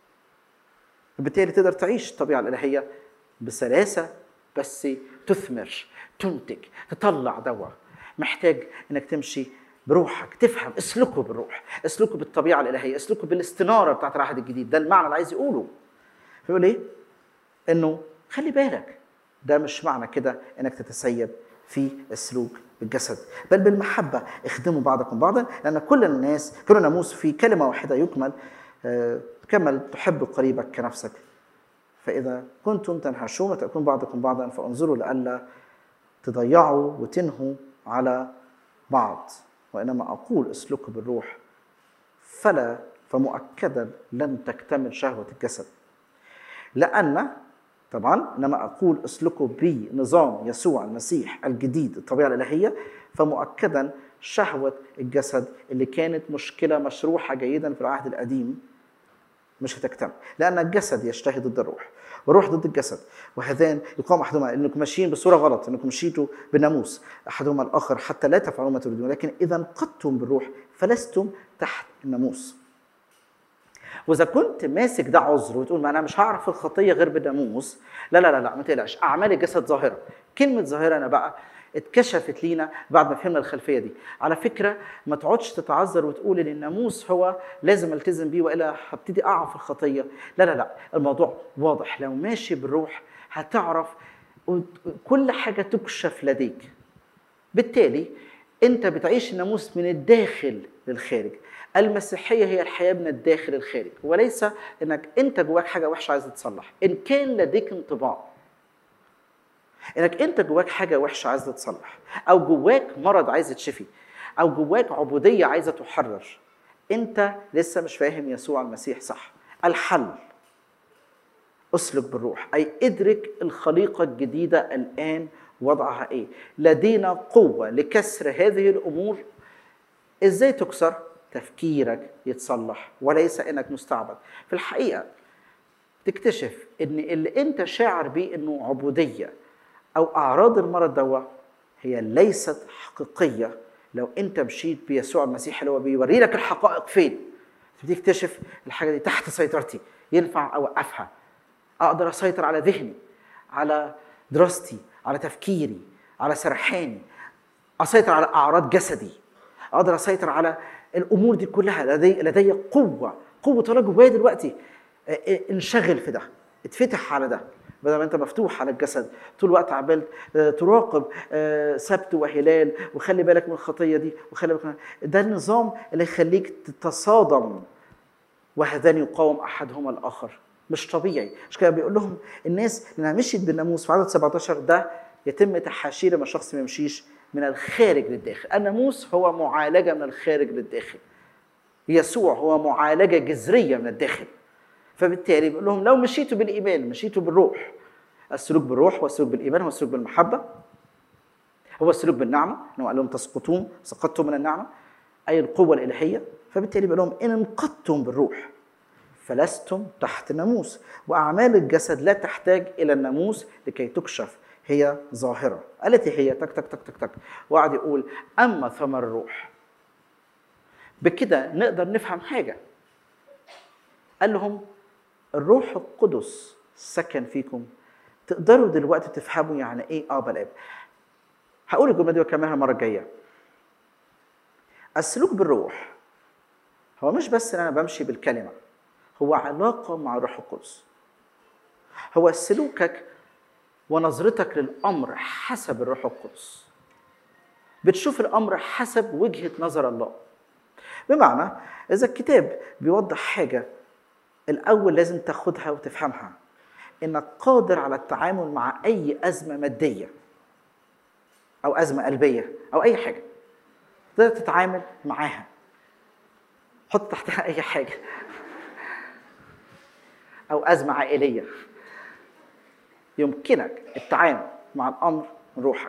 بالتالي تقدر تعيش الطبيعه الالهيه بسلاسه بس تثمر تنتج تطلع دواء محتاج انك تمشي بروحك تفهم اسلكه بالروح اسلكه بالطبيعه الالهيه اسلكه بالاستناره بتاعت العهد الجديد ده المعنى اللي عايز يقوله فيقول ايه انه خلي بالك ده مش معنى كده انك تتسيب في السلوك بالجسد بل بالمحبة اخدموا بعضكم بعضا لأن كل الناس كل ناموس في كلمة واحدة يكمل آه، كمل تحب قريبك كنفسك فإذا كنتم تنهشون وتأكلون بعضكم بعضا فانظروا لئلا تضيعوا وتنهوا على بعض وإنما أقول اسلكوا بالروح فلا فمؤكدا لن تكتمل شهوة الجسد لأن طبعا انما اقول اسلكوا بنظام يسوع المسيح الجديد الطبيعه الالهيه فمؤكدا شهوه الجسد اللي كانت مشكله مشروحه جيدا في العهد القديم مش هتكتمل لان الجسد يشتهي ضد الروح والروح ضد الجسد وهذان يقام احدهما انكم ماشيين بصوره غلط انكم مشيتوا بالناموس احدهما الاخر حتى لا تفعلوا ما تريدون لكن اذا انقضتم بالروح فلستم تحت الناموس واذا كنت ماسك ده عذر وتقول ما انا مش هعرف الخطيه غير بالناموس لا لا لا لا ما تقلقش اعمال الجسد ظاهره كلمه ظاهره انا بقى اتكشفت لينا بعد ما فهمنا الخلفيه دي على فكره ما تقعدش تتعذر وتقول ان الناموس هو لازم التزم بيه والا هبتدي اقع في الخطيه لا لا لا الموضوع واضح لو ماشي بالروح هتعرف كل حاجه تكشف لديك بالتالي انت بتعيش الناموس من الداخل للخارج المسيحيه هي الحياه من الداخل للخارج وليس انك انت جواك حاجه وحشه عايز تتصلح ان كان لديك انطباع انك انت جواك حاجه وحشه عايزه تتصلح او جواك مرض عايز يتشفي او جواك عبوديه عايزه تحرر انت لسه مش فاهم يسوع المسيح صح الحل اسلك بالروح اي ادرك الخليقه الجديده الان وضعها ايه لدينا قوه لكسر هذه الامور ازاي تكسر تفكيرك يتصلح وليس انك مستعبد في الحقيقه تكتشف ان اللي انت شاعر بيه انه عبوديه او اعراض المرض دوا هي ليست حقيقيه لو انت مشيت بيسوع المسيح اللي هو بيوري لك الحقائق فين تبتدي تكتشف الحاجه دي تحت سيطرتي ينفع اوقفها اقدر اسيطر على ذهني على دراستي على تفكيري على سرحاني اسيطر على اعراض جسدي اقدر اسيطر على الامور دي كلها لدي لدي قوه قوه الله جوايا دلوقتي انشغل في ده اتفتح على ده بدل ما انت مفتوح على الجسد طول الوقت عمال تراقب سبت وهلال وخلي بالك من الخطيه دي وخلي بالك من ده النظام اللي يخليك تتصادم وهذان يقاوم احدهما الاخر مش طبيعي عشان كده بيقول لهم الناس اللي مشيت بالناموس في عدد 17 ده يتم تحاشيه لما الشخص ما يمشيش من الخارج للداخل الناموس هو معالجه من الخارج للداخل يسوع هو معالجه جذريه من الداخل فبالتالي بيقول لهم لو مشيتوا بالايمان مشيتوا بالروح السلوك بالروح والسلوك بالايمان والسلوك بالمحبه هو السلوك بالنعمه انه قال لهم تسقطون سقطتم من النعمه اي القوه الالهيه فبالتالي بيقول لهم ان انقضتم بالروح فلستم تحت ناموس واعمال الجسد لا تحتاج الى الناموس لكي تكشف هي ظاهره التي هي تك تك تك تك تك وقعد يقول اما ثمر الروح بكده نقدر نفهم حاجه قال لهم الروح القدس سكن فيكم تقدروا دلوقتي تفهموا يعني ايه ابا الاب هقول الجمله دي واكملها المره الجايه السلوك بالروح هو مش بس ان انا بمشي بالكلمه هو علاقه مع الروح القدس هو سلوكك ونظرتك للامر حسب الروح القدس بتشوف الامر حسب وجهه نظر الله بمعنى اذا الكتاب بيوضح حاجه الاول لازم تاخدها وتفهمها انك قادر على التعامل مع اي ازمه ماديه او ازمه قلبيه او اي حاجه تقدر تتعامل معاها حط تحتها اي حاجه او ازمه عائليه يمكنك التعامل مع الامر من روحك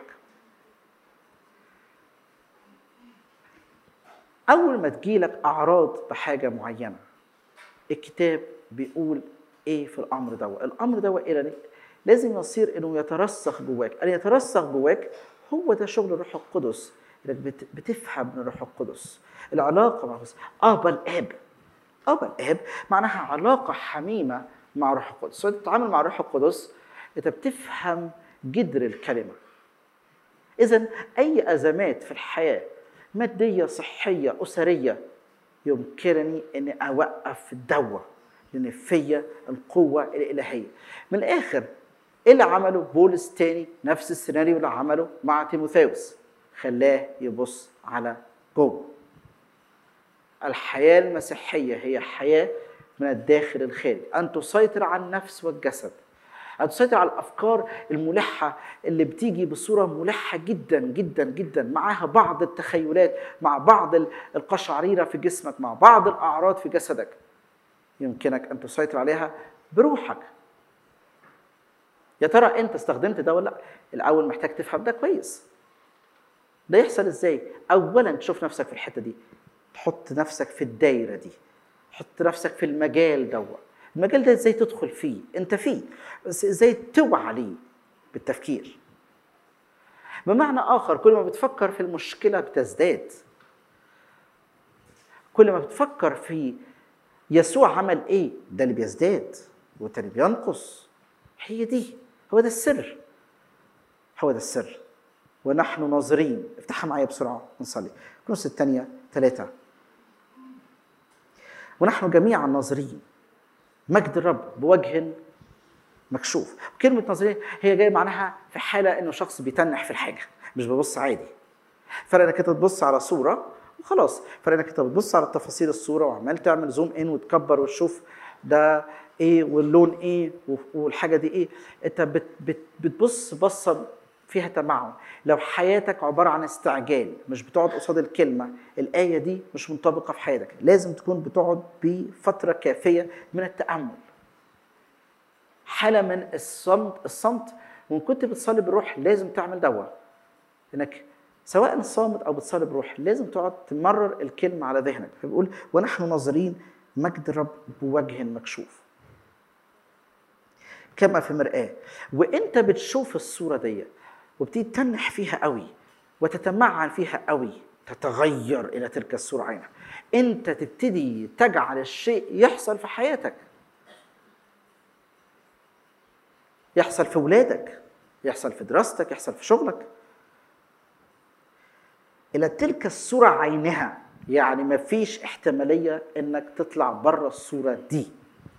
اول ما تجيلك اعراض بحاجه معينه الكتاب بيقول ايه في الامر ده الامر ده الى لازم يصير انه يترسخ جواك ان يترسخ جواك هو ده شغل الروح القدس انك بت- بتفهم من الروح القدس العلاقه مع القدس ابا الاب ابا الاب معناها علاقه حميمه مع الروح القدس وانت بتتعامل مع الروح القدس انت بتفهم جذر الكلمه اذا اي ازمات في الحياه ماديه صحيه اسريه يمكنني اني اوقف الدواء لان فيا القوه الالهيه من الاخر ايه اللي عمله بولس تاني نفس السيناريو اللي عمله مع تيموثاوس خلاه يبص على جوه الحياه المسيحيه هي حياه من الداخل الخارج ان تسيطر على النفس والجسد ان تسيطر على الافكار الملحه اللي بتيجي بصوره ملحه جدا جدا جدا معاها بعض التخيلات مع بعض القشعريره في جسمك مع بعض الاعراض في جسدك يمكنك ان تسيطر عليها بروحك يا ترى انت استخدمت ده ولا لا الاول محتاج تفهم ده كويس ده يحصل ازاي اولا تشوف نفسك في الحته دي تحط نفسك في الدايره دي حط نفسك في المجال دوت المجال ده ازاي تدخل فيه انت فيه بس ازاي توعى ليه بالتفكير بمعنى اخر كل ما بتفكر في المشكله بتزداد كل ما بتفكر في يسوع عمل ايه ده اللي بيزداد والتاني بينقص هي دي هو ده السر هو ده السر ونحن ناظرين افتحها معايا بسرعه نصلي كنوس الثانيه ثلاثه ونحن جميعا ناظرين مجد الرب بوجه مكشوف كلمة ناظرين هي جاية معناها في حالة إنه شخص بيتنح في الحاجة مش ببص عادي فرق إنك أنت تبص على صورة وخلاص فرق إنك أنت بتبص على تفاصيل الصورة وعمال تعمل زوم إن وتكبر وتشوف ده إيه واللون إيه والحاجة دي إيه أنت بت بت بتبص بصة فيها تمعن لو حياتك عبارة عن استعجال مش بتقعد قصاد الكلمة الآية دي مش منطبقة في حياتك لازم تكون بتقعد بفترة كافية من التأمل حالة من الصمت الصمت وإن كنت بتصلي بالروح لازم تعمل دواء إنك سواء صامت أو بتصلي بالروح لازم تقعد تمرر الكلمة على ذهنك فبيقول ونحن ناظرين مجد الرب بوجه مكشوف كما في مرآة وانت بتشوف الصورة دي وبتيجي تنح فيها قوي وتتمعن فيها قوي تتغير الى تلك الصورة عينها انت تبتدي تجعل الشيء يحصل في حياتك يحصل في ولادك يحصل في دراستك يحصل في شغلك الى تلك الصورة عينها يعني ما فيش احتمالية انك تطلع بره الصورة دي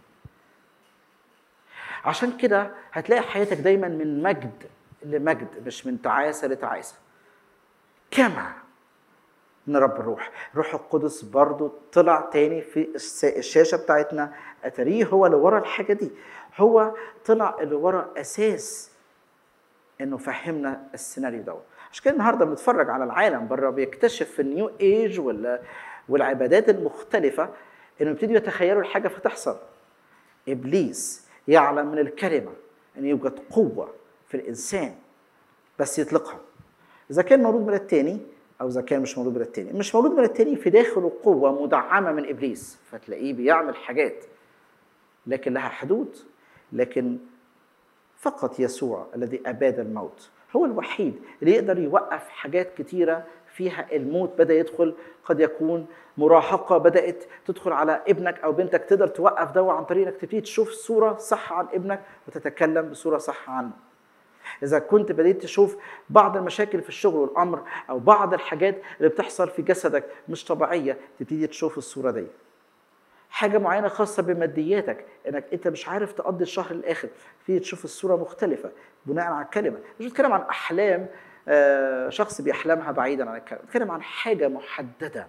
عشان كده هتلاقي حياتك دايما من مجد لمجد مش من تعاسة لتعاسة كما من رب الروح الروح القدس برضو طلع تاني في الشاشة بتاعتنا أتريه هو اللي ورا الحاجة دي هو طلع اللي ورا أساس إنه فهمنا السيناريو ده عشان كده النهارده بنتفرج على العالم بره بيكتشف في النيو ايج ولا والعبادات المختلفة إنه يبتدوا يتخيلوا الحاجة فتحصل إبليس يعلم من الكلمة أن يوجد قوة في الإنسان بس يطلقها اذا كان مولود من التاني او اذا كان مش مولود من التاني مش مولود من التاني في داخله قوه مدعمه من ابليس فتلاقيه بيعمل حاجات لكن لها حدود لكن فقط يسوع الذي اباد الموت هو الوحيد اللي يقدر يوقف حاجات كتيره فيها الموت بدا يدخل قد يكون مراهقه بدات تدخل على ابنك او بنتك تقدر توقف ده عن طريق انك تبتدي تشوف صوره صح عن ابنك وتتكلم بصوره صح عنه اذا كنت بديت تشوف بعض المشاكل في الشغل والامر او بعض الحاجات اللي بتحصل في جسدك مش طبيعيه تبتدي تشوف الصوره دي حاجه معينه خاصه بمادياتك انك انت مش عارف تقضي الشهر الاخر تبتدي تشوف الصوره مختلفه بناء على الكلمه مش بتكلم عن احلام آه، شخص بيحلمها بعيدا عن الكلمه بتكلم عن حاجه محدده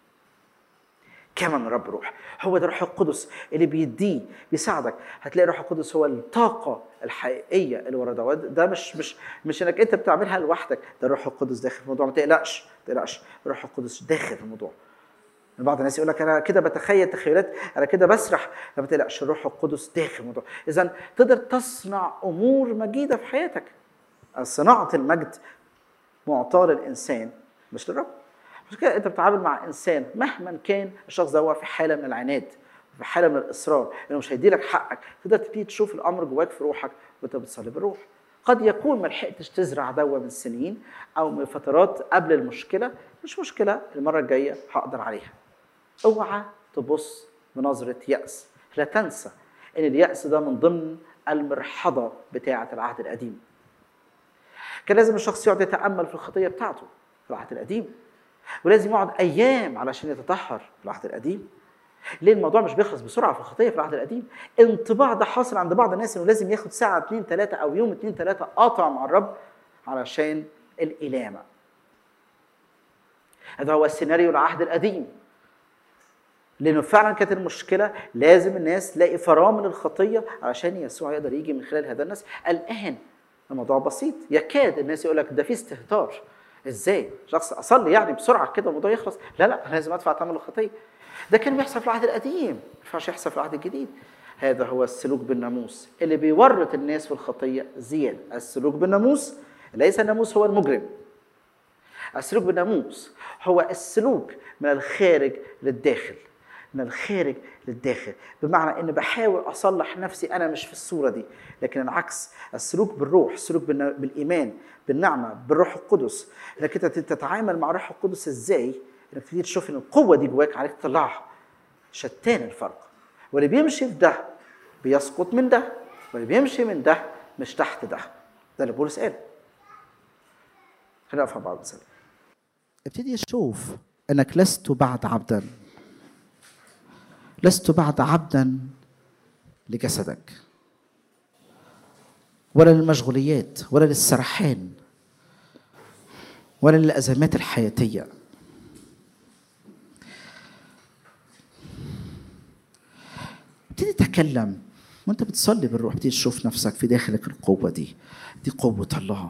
كمان رب روح هو ده الروح القدس اللي بيديه بيساعدك هتلاقي الروح القدس هو الطاقه الحقيقيه اللي ورا ده ده مش مش مش انك انت بتعملها لوحدك ده الروح القدس داخل في الموضوع ما تقلقش ما تقلقش الروح القدس داخل في الموضوع بعض الناس يقول لك انا كده بتخيل تخيلات انا كده بسرح لا ما تقلقش الروح القدس داخل الموضوع اذا تقدر تصنع امور مجيده في حياتك صناعه المجد معطاه للانسان مش للرب عشان كده انت بتتعامل مع انسان مهما كان الشخص ده هو في حاله من العناد في حاله من الاصرار انه مش هيدي لك حقك تقدر تبتدي تشوف الامر جواك في روحك وانت بتصلي بالروح قد يكون ما لحقتش تزرع دوا من سنين او من فترات قبل المشكله مش مشكله المره الجايه هقدر عليها اوعى تبص بنظره ياس لا تنسى ان الياس ده من ضمن المرحضه بتاعه العهد القديم كان لازم الشخص يقعد يتامل في الخطيه بتاعته في العهد القديم ولازم يقعد ايام علشان يتطهر في العهد القديم ليه الموضوع مش بيخلص بسرعه في الخطيه في العهد القديم انطباع ده حاصل عند بعض الناس انه لازم ياخد ساعه اثنين ثلاثه او يوم اثنين ثلاثه قاطع مع الرب علشان الالامه هذا هو السيناريو العهد القديم لانه فعلا كانت المشكله لازم الناس تلاقي فرامل الخطيه علشان يسوع يقدر يجي من خلال هذا الناس الان الموضوع بسيط يكاد الناس يقول لك ده في استهتار ازاي شخص اصلي يعني بسرعه كده الموضوع يخلص لا لا أنا لازم ادفع ثمن الخطيه ده كان بيحصل في العهد القديم ما ينفعش يحصل في العهد الجديد هذا هو السلوك بالناموس اللي بيورط الناس في الخطيه زياده السلوك بالناموس ليس الناموس هو المجرم السلوك بالناموس هو السلوك من الخارج للداخل من الخارج للداخل بمعنى ان بحاول اصلح نفسي انا مش في الصوره دي لكن العكس السلوك بالروح السلوك بالنا- بالايمان بالنعمه بالروح القدس انك انت تتعامل مع الروح القدس ازاي انك تبتدي تشوف ان القوه دي جواك عليك تطلعها شتان الفرق واللي بيمشي في ده بيسقط من ده واللي بيمشي من ده مش تحت ده ده اللي بولس قال خلينا نقف مع بعض مثلا ابتدي تشوف انك لست بعد عبدا لست بعد عبدا لجسدك ولا للمشغوليات ولا للسرحان ولا للازمات الحياتيه ابتدي تتكلم وانت بتصلي بالروح ابتدي تشوف نفسك في داخلك القوه دي دي قوه الله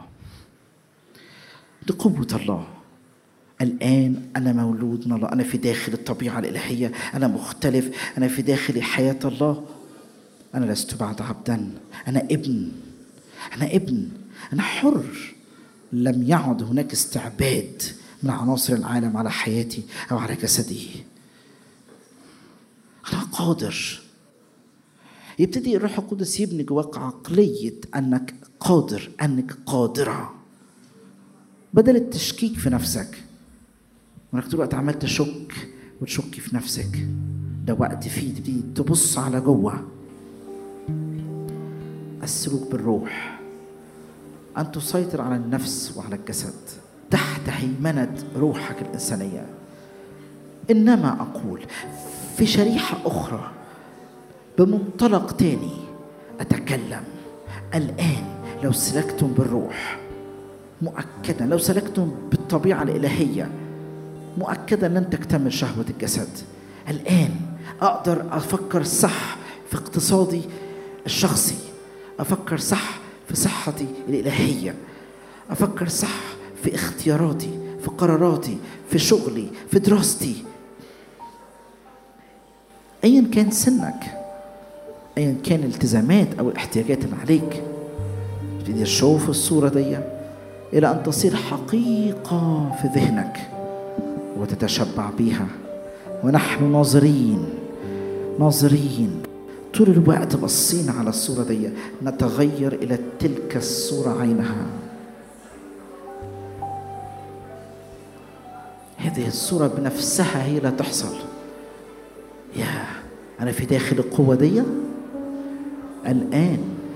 دي قوه الله الآن أنا مولود من الله أنا في داخل الطبيعة الإلهية أنا مختلف أنا في داخل حياة الله أنا لست بعد عبدا أنا ابن أنا ابن أنا حر لم يعد هناك استعباد من عناصر العالم على حياتي أو على جسدي أنا قادر يبتدي الروح القدس يبني جواك عقلية أنك قادر أنك قادرة بدل التشكيك في نفسك وانك طول الوقت عمال تشك وتشكي في نفسك ده وقت فيه تبتدي تبص على جوه السلوك بالروح أن تسيطر على النفس وعلى الجسد تحت هيمنة روحك الإنسانية إنما أقول في شريحة أخرى بمنطلق تاني أتكلم الآن لو سلكتم بالروح مؤكدا لو سلكتم بالطبيعة الإلهية مؤكدا لن تكتمل شهوة الجسد الآن أقدر أفكر صح في اقتصادي الشخصي أفكر صح في صحتي الإلهية أفكر صح في اختياراتي في قراراتي في شغلي في دراستي أيا كان سنك أيا كان الالتزامات أو الاحتياجات اللي عليك تبتدي تشوف الصورة دي إلى أن تصير حقيقة في ذهنك وتتشبع بها ونحن ناظرين ناظرين طول الوقت بصين على الصورة دي نتغير إلى تلك الصورة عينها هذه الصورة بنفسها هي لا تحصل يا أنا في داخل القوة دي الآن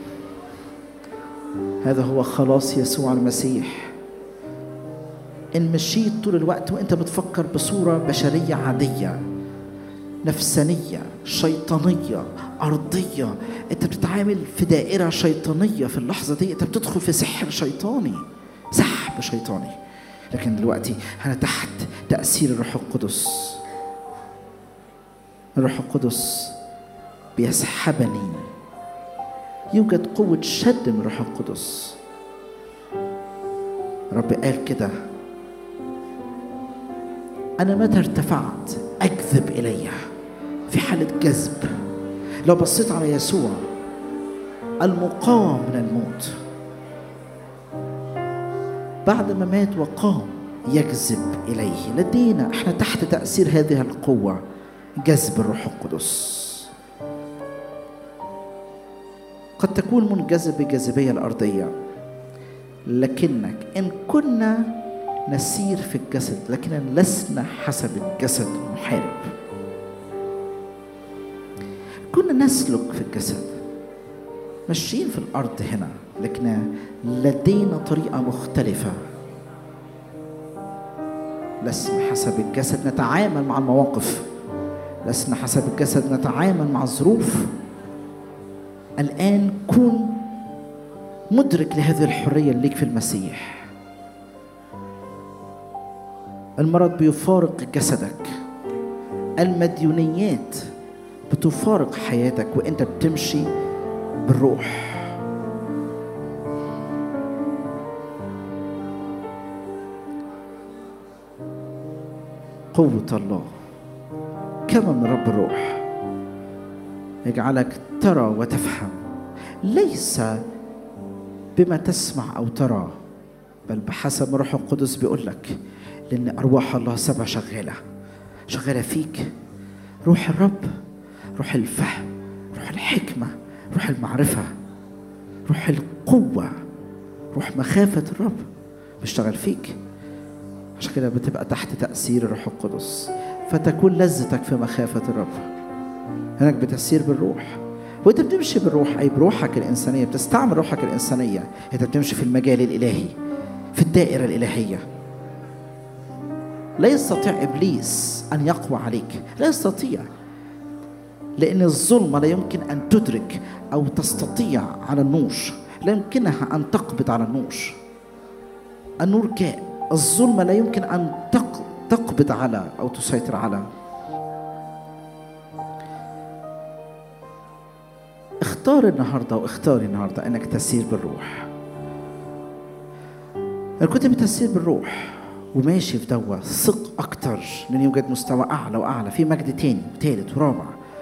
هذا هو خلاص يسوع المسيح إن مشيت طول الوقت وأنت بتفكر بصورة بشرية عادية نفسانية شيطانية أرضية أنت بتتعامل في دائرة شيطانية في اللحظة دي أنت بتدخل في سحر شيطاني سحب شيطاني لكن دلوقتي أنا تحت تأثير الروح القدس الروح القدس بيسحبني يوجد قوة شد من الروح القدس رب قال كده أنا متى ارتفعت أجذب إلي في حالة جذب لو بصيت على يسوع المقام من الموت بعد ما مات وقام يجذب إليه لدينا احنا تحت تأثير هذه القوة جذب الروح القدس قد تكون منجذب بالجاذبية الأرضية لكنك إن كنا نسير في الجسد لكننا لسنا حسب الجسد نحارب كنا نسلك في الجسد ماشيين في الأرض هنا لكن لدينا طريقة مختلفة لسنا حسب الجسد نتعامل مع المواقف لسنا حسب الجسد نتعامل مع الظروف الآن كن مدرك لهذه الحرية اللي ليك في المسيح المرض بيفارق جسدك المديونيات بتفارق حياتك وانت بتمشي بالروح قوة الله كما من رب الروح يجعلك ترى وتفهم ليس بما تسمع او ترى بل بحسب روح القدس بيقول لك لان ارواح الله سبع شغاله شغاله فيك روح الرب روح الفهم روح الحكمه روح المعرفه روح القوه روح مخافه الرب بيشتغل فيك عشان كده بتبقى تحت تاثير الروح القدس فتكون لذتك في مخافه الرب هناك بتسير بالروح وانت بتمشي بالروح اي بروحك الانسانيه بتستعمل روحك الانسانيه انت بتمشي في المجال الالهي في الدائره الالهيه لا يستطيع ابليس ان يقوى عليك لا يستطيع لان الظلمه لا يمكن ان تدرك او تستطيع على النور لا يمكنها ان تقبض على النور النور جاء الظلمه لا يمكن ان تقبض على او تسيطر على اختار النهارده واختاري النهارده انك تسير بالروح انا كنت بتسير بالروح وماشي في دوا ثق اكتر لان يوجد مستوى اعلى واعلى في مجد تاني وتالت ورابع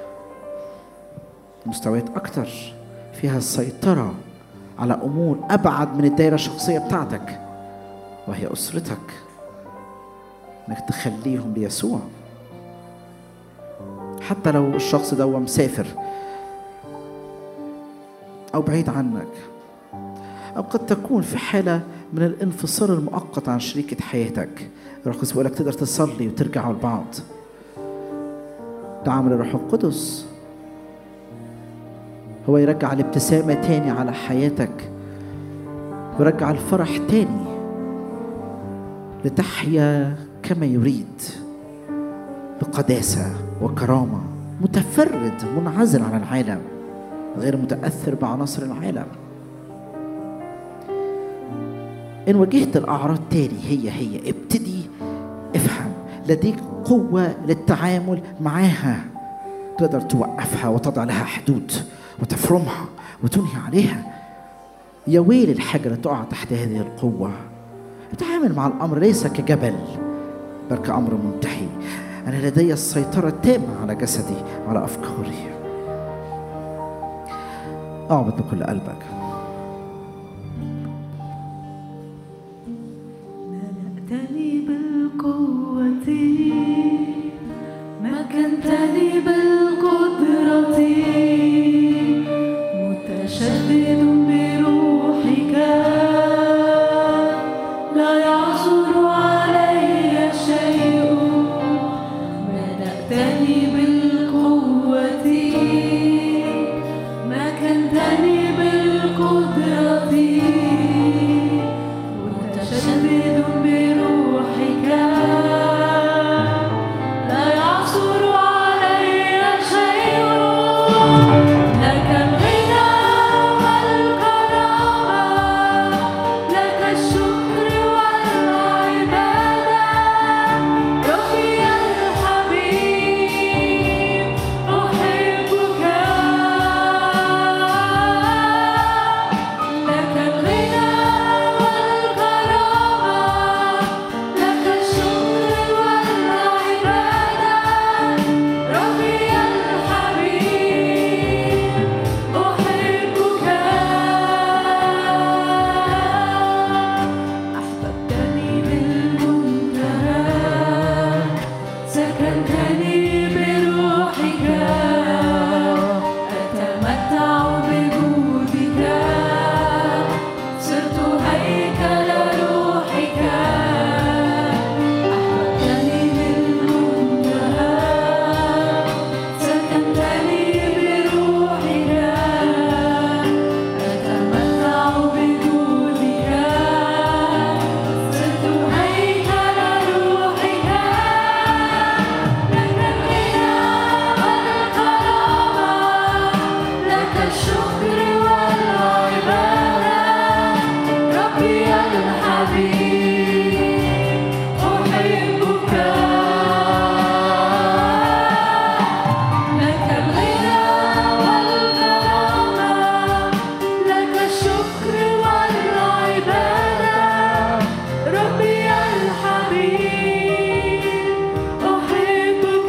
مستويات اكتر فيها السيطره على امور ابعد من الدائره الشخصيه بتاعتك وهي اسرتك انك تخليهم ليسوع حتى لو الشخص ده مسافر أو بعيد عنك أو قد تكون في حالة من الانفصال المؤقت عن شريكة حياتك الروح القدس بيقول لك تقدر تصلي وترجعوا لبعض ده عمل الروح القدس هو يرجع الابتسامة تاني على حياتك ويرجع الفرح تاني لتحيا كما يريد بقداسة وكرامة متفرد منعزل عن العالم غير متأثر بعناصر العالم إن واجهت الأعراض تاني هي هي ابتدي افهم لديك قوة للتعامل معاها تقدر توقفها وتضع لها حدود وتفرمها وتنهي عليها يا ويل الحاجة اللي تقع تحت هذه القوة اتعامل مع الأمر ليس كجبل بل كأمر منتهي أنا لدي السيطرة التامة على جسدي وعلى أفكاري اعبد بكل قلبك مكنتني بالقوة مكنتني بالقدرة متشدد بروحك لا يعثر علي شيء لك الغنى والكرامة لك الشكر والعبادة ربي الحبيب أحبك لك الغنى والكرامة لك الشكر والعبادة ربي الحبيب أحبك أحببتني بالمنتهى سكنتني بروحك أتمتع بجودك صرت هيكل روحك أحببتني بالمنتهى سكنتني بروحك أتمتع بجودك صرت هيكل روحك لك الغنى والكرامة لك الشكر والعبادة ربي الحبيب أحبك لك الغنى والكرامة لك الشكر والعبادة ربي الحبيب أحبك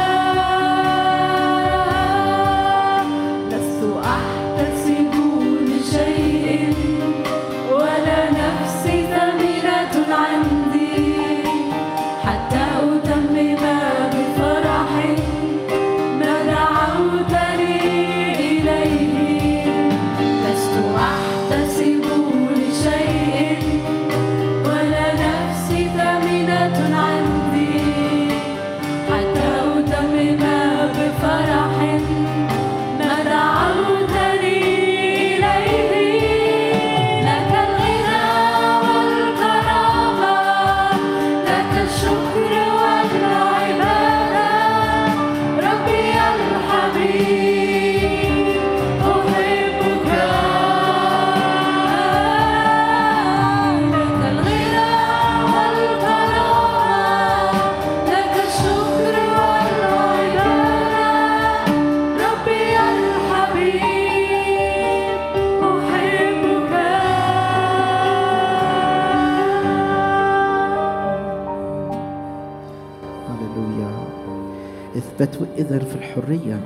لست أحتسب لشيء ولا نفسي ثمينة عندي حتى أتمم بفرح ما دعوتني إليه لست أحتسب لشيء ولا نفسي ثمينة عندي حتى أتمم بفرح ما دعوتني إليه لك الغنى والكرامة لك الشكر والعبادة ربي الحبيب أحبك لك الغنى والكرامة لك الشكر والعبادة ربي الحبيب أحبك هللويا اثبتوا اذا في الحريه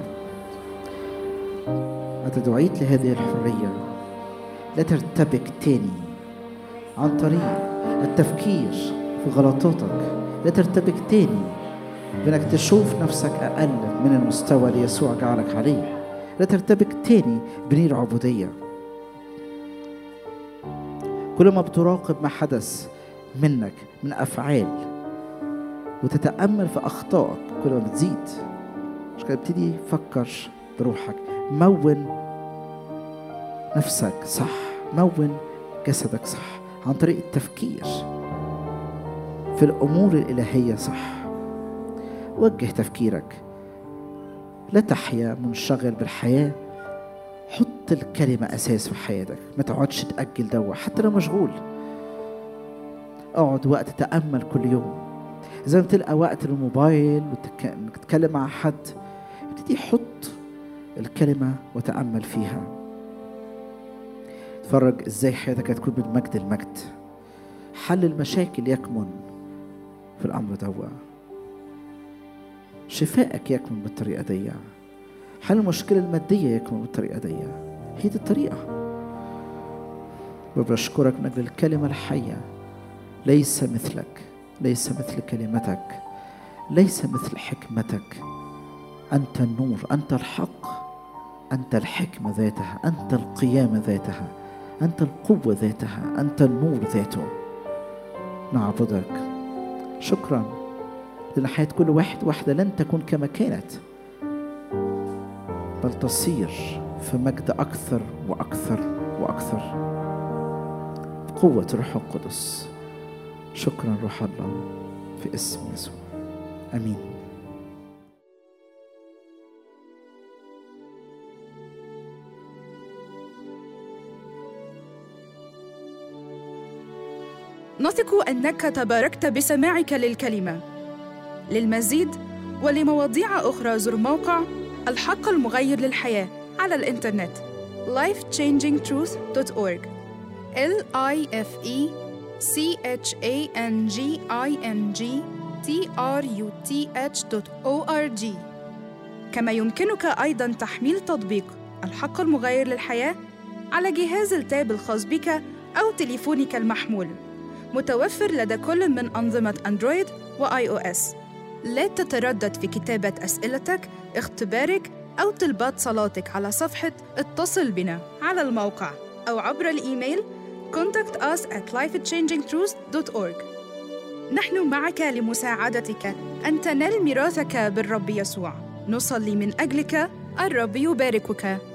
متى دعيت لهذه الحريه لا ترتبك تاني عن طريق التفكير في غلطاتك لا ترتبك تاني بانك تشوف نفسك اقل من المستوى اللي يسوع جعلك عليه لا ترتبك تاني بنير عبوديه كل ما بتراقب ما حدث منك من افعال وتتامل في اخطائك كل ما بتزيد مش كده ابتدي فكر بروحك مون نفسك صح مون جسدك صح عن طريق التفكير في الامور الالهيه صح وجه تفكيرك لا تحيا منشغل بالحياه حط الكلمه اساس في حياتك ما تقعدش تاجل دوا حتى لو مشغول اقعد وقت تامل كل يوم زي ما تلقى وقت للموبايل وتتكلم مع حد ابتدي حط الكلمة وتأمل فيها اتفرج ازاي حياتك هتكون من مجد المجد حل المشاكل يكمن في الأمر دوا شفائك يكمن بالطريقة دي حل المشكلة المادية يكمن بالطريقة دي هي دي الطريقة وبشكرك من أجل الكلمة الحية ليس مثلك ليس مثل كلمتك ليس مثل حكمتك انت النور انت الحق انت الحكمه ذاتها انت القيامه ذاتها انت القوه ذاتها انت النور ذاته نعبدك شكرا لأن حياة كل واحد واحدة لن تكون كما كانت بل تصير في مجد أكثر وأكثر وأكثر قوة روح القدس شكرا روح الله في اسم يسوع امين نثق انك تباركت بسماعك للكلمه للمزيد ولمواضيع اخرى زر موقع الحق المغير للحياه على الانترنت lifechangingtruth.org l i f e c h a n g i n g t r u t h o r g كما يمكنك ايضا تحميل تطبيق الحق المغير للحياه على جهاز التاب الخاص بك او تليفونك المحمول متوفر لدى كل من أنظمة أندرويد وآي أو إس. لا تتردد في كتابة أسئلتك، اختبارك أو طلبات صلاتك على صفحة اتصل بنا على الموقع أو عبر الإيميل contact us at lifechangingtruth.org نحن معك لمساعدتك أن تنال ميراثك بالرب يسوع نصلي من أجلك الرب يباركك